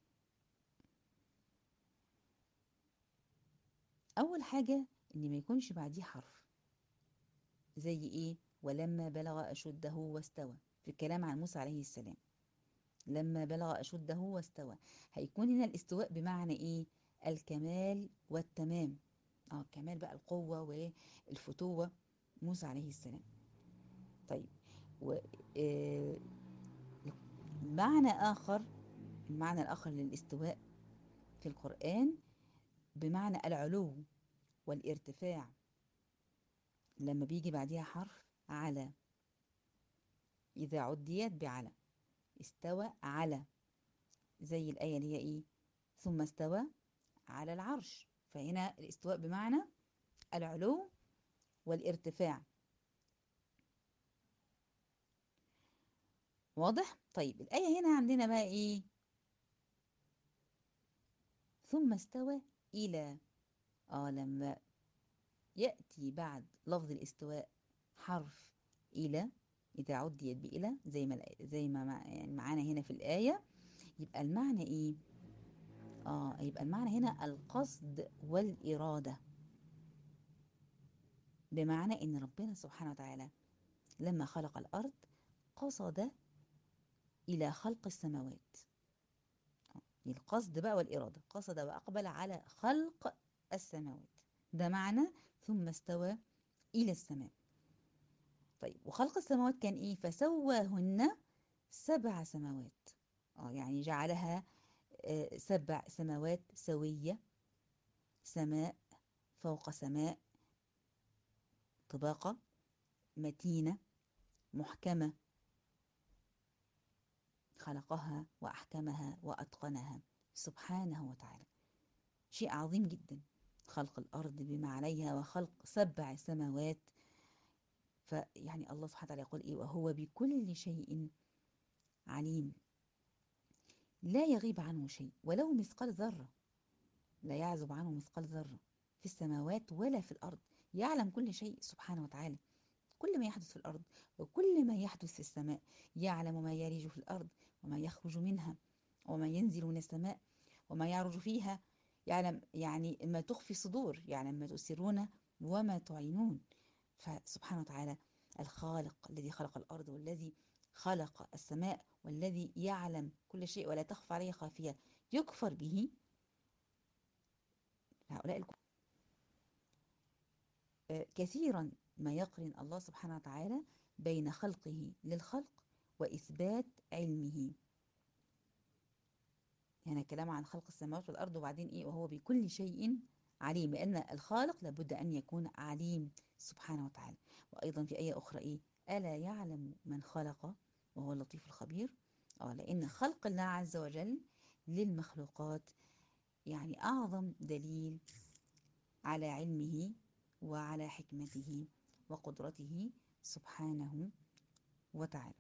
أول حاجة إن ما يكونش بعديه حرف زي إيه؟ ولما بلغ أشده واستوى في الكلام عن موسى عليه السلام لما بلغ أشده واستوى هيكون هنا الاستواء بمعنى إيه؟ الكمال والتمام اه الكمال بقى القوة والفتوة موسى عليه السلام طيب و آه معنى آخر المعنى الآخر للاستواء في القرآن بمعنى العلو والارتفاع لما بيجي بعديها حرف على إذا عديت بعلى استوى على زي الآية اللي هي إيه ثم استوى على العرش فهنا الاستواء بمعنى العلو والارتفاع واضح؟ طيب الآية هنا عندنا بقى إيه؟ ثم استوى إلى آه لما يأتي بعد لفظ الاستواء حرف إلى إذا عديت بإلى زي ما زي ما يعني معانا هنا في الآية يبقى المعنى إيه؟ آه يبقى المعنى هنا القصد والإرادة بمعنى إن ربنا سبحانه وتعالى لما خلق الأرض قصد إلى خلق السماوات القصد بقى والإرادة قصد وأقبل على خلق السماوات ده معنى ثم استوى إلى السماء طيب وخلق السماوات كان إيه فسواهن سبع سماوات آه يعني جعلها آه سبع سماوات سوية سماء فوق سماء طباقة متينة محكمة خلقها وأحكمها وأتقنها سبحانه وتعالى شيء عظيم جدا خلق الأرض بما عليها وخلق سبع سماوات فيعني الله سبحانه وتعالى يقول إيه وهو بكل شيء عليم لا يغيب عنه شيء ولو مثقال ذرة لا يعزب عنه مثقال ذرة في السماوات ولا في الأرض يعلم كل شيء سبحانه وتعالى كل ما يحدث في الأرض وكل ما يحدث في السماء يعلم ما يلج في الأرض وما يخرج منها وما ينزل من السماء وما يعرج فيها يعلم يعني ما تخفي الصدور يعلم ما تسرون وما تعينون فسبحانه وتعالى الخالق الذي خلق الأرض والذي خلق السماء والذي يعلم كل شيء ولا تخفى عليه خافية يكفر به هؤلاء الكفر كثيرا ما يقرن الله سبحانه وتعالى بين خلقه للخلق وإثبات علمه هنا كلام عن خلق السماوات والأرض وبعدين إيه وهو بكل شيء عليم لأن الخالق لابد أن يكون عليم سبحانه وتعالى وأيضا في آية أخرى إيه ألا يعلم من خلق وهو اللطيف الخبير آه لأن خلق الله عز وجل للمخلوقات يعني أعظم دليل على علمه وعلى حكمته وقدرته سبحانه وتعالى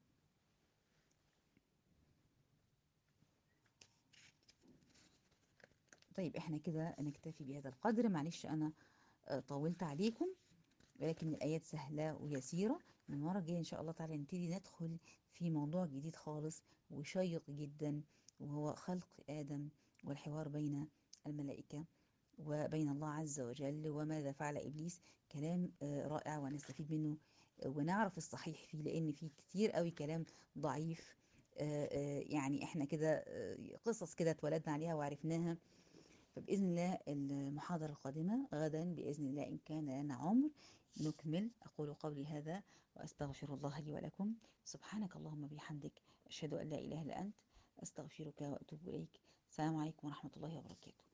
طيب احنا كده نكتفي بهذا القدر معلش انا طولت عليكم ولكن الآيات سهلة ويسيرة من المرة الجاية إن شاء الله تعالى نبتدي ندخل في موضوع جديد خالص وشيق جدا وهو خلق آدم والحوار بين الملائكة وبين الله عز وجل وماذا فعل إبليس كلام رائع ونستفيد منه ونعرف الصحيح فيه لأن فيه كتير قوي كلام ضعيف يعني احنا كده قصص كده اتولدنا عليها وعرفناها فبإذن الله المحاضرة القادمة غدا بإذن الله إن كان لنا عمر نكمل أقول قولي هذا وأستغفر الله لي ولكم سبحانك اللهم بحمدك أشهد أن لا إله إلا أنت أستغفرك وأتوب إليك السلام عليكم ورحمة الله وبركاته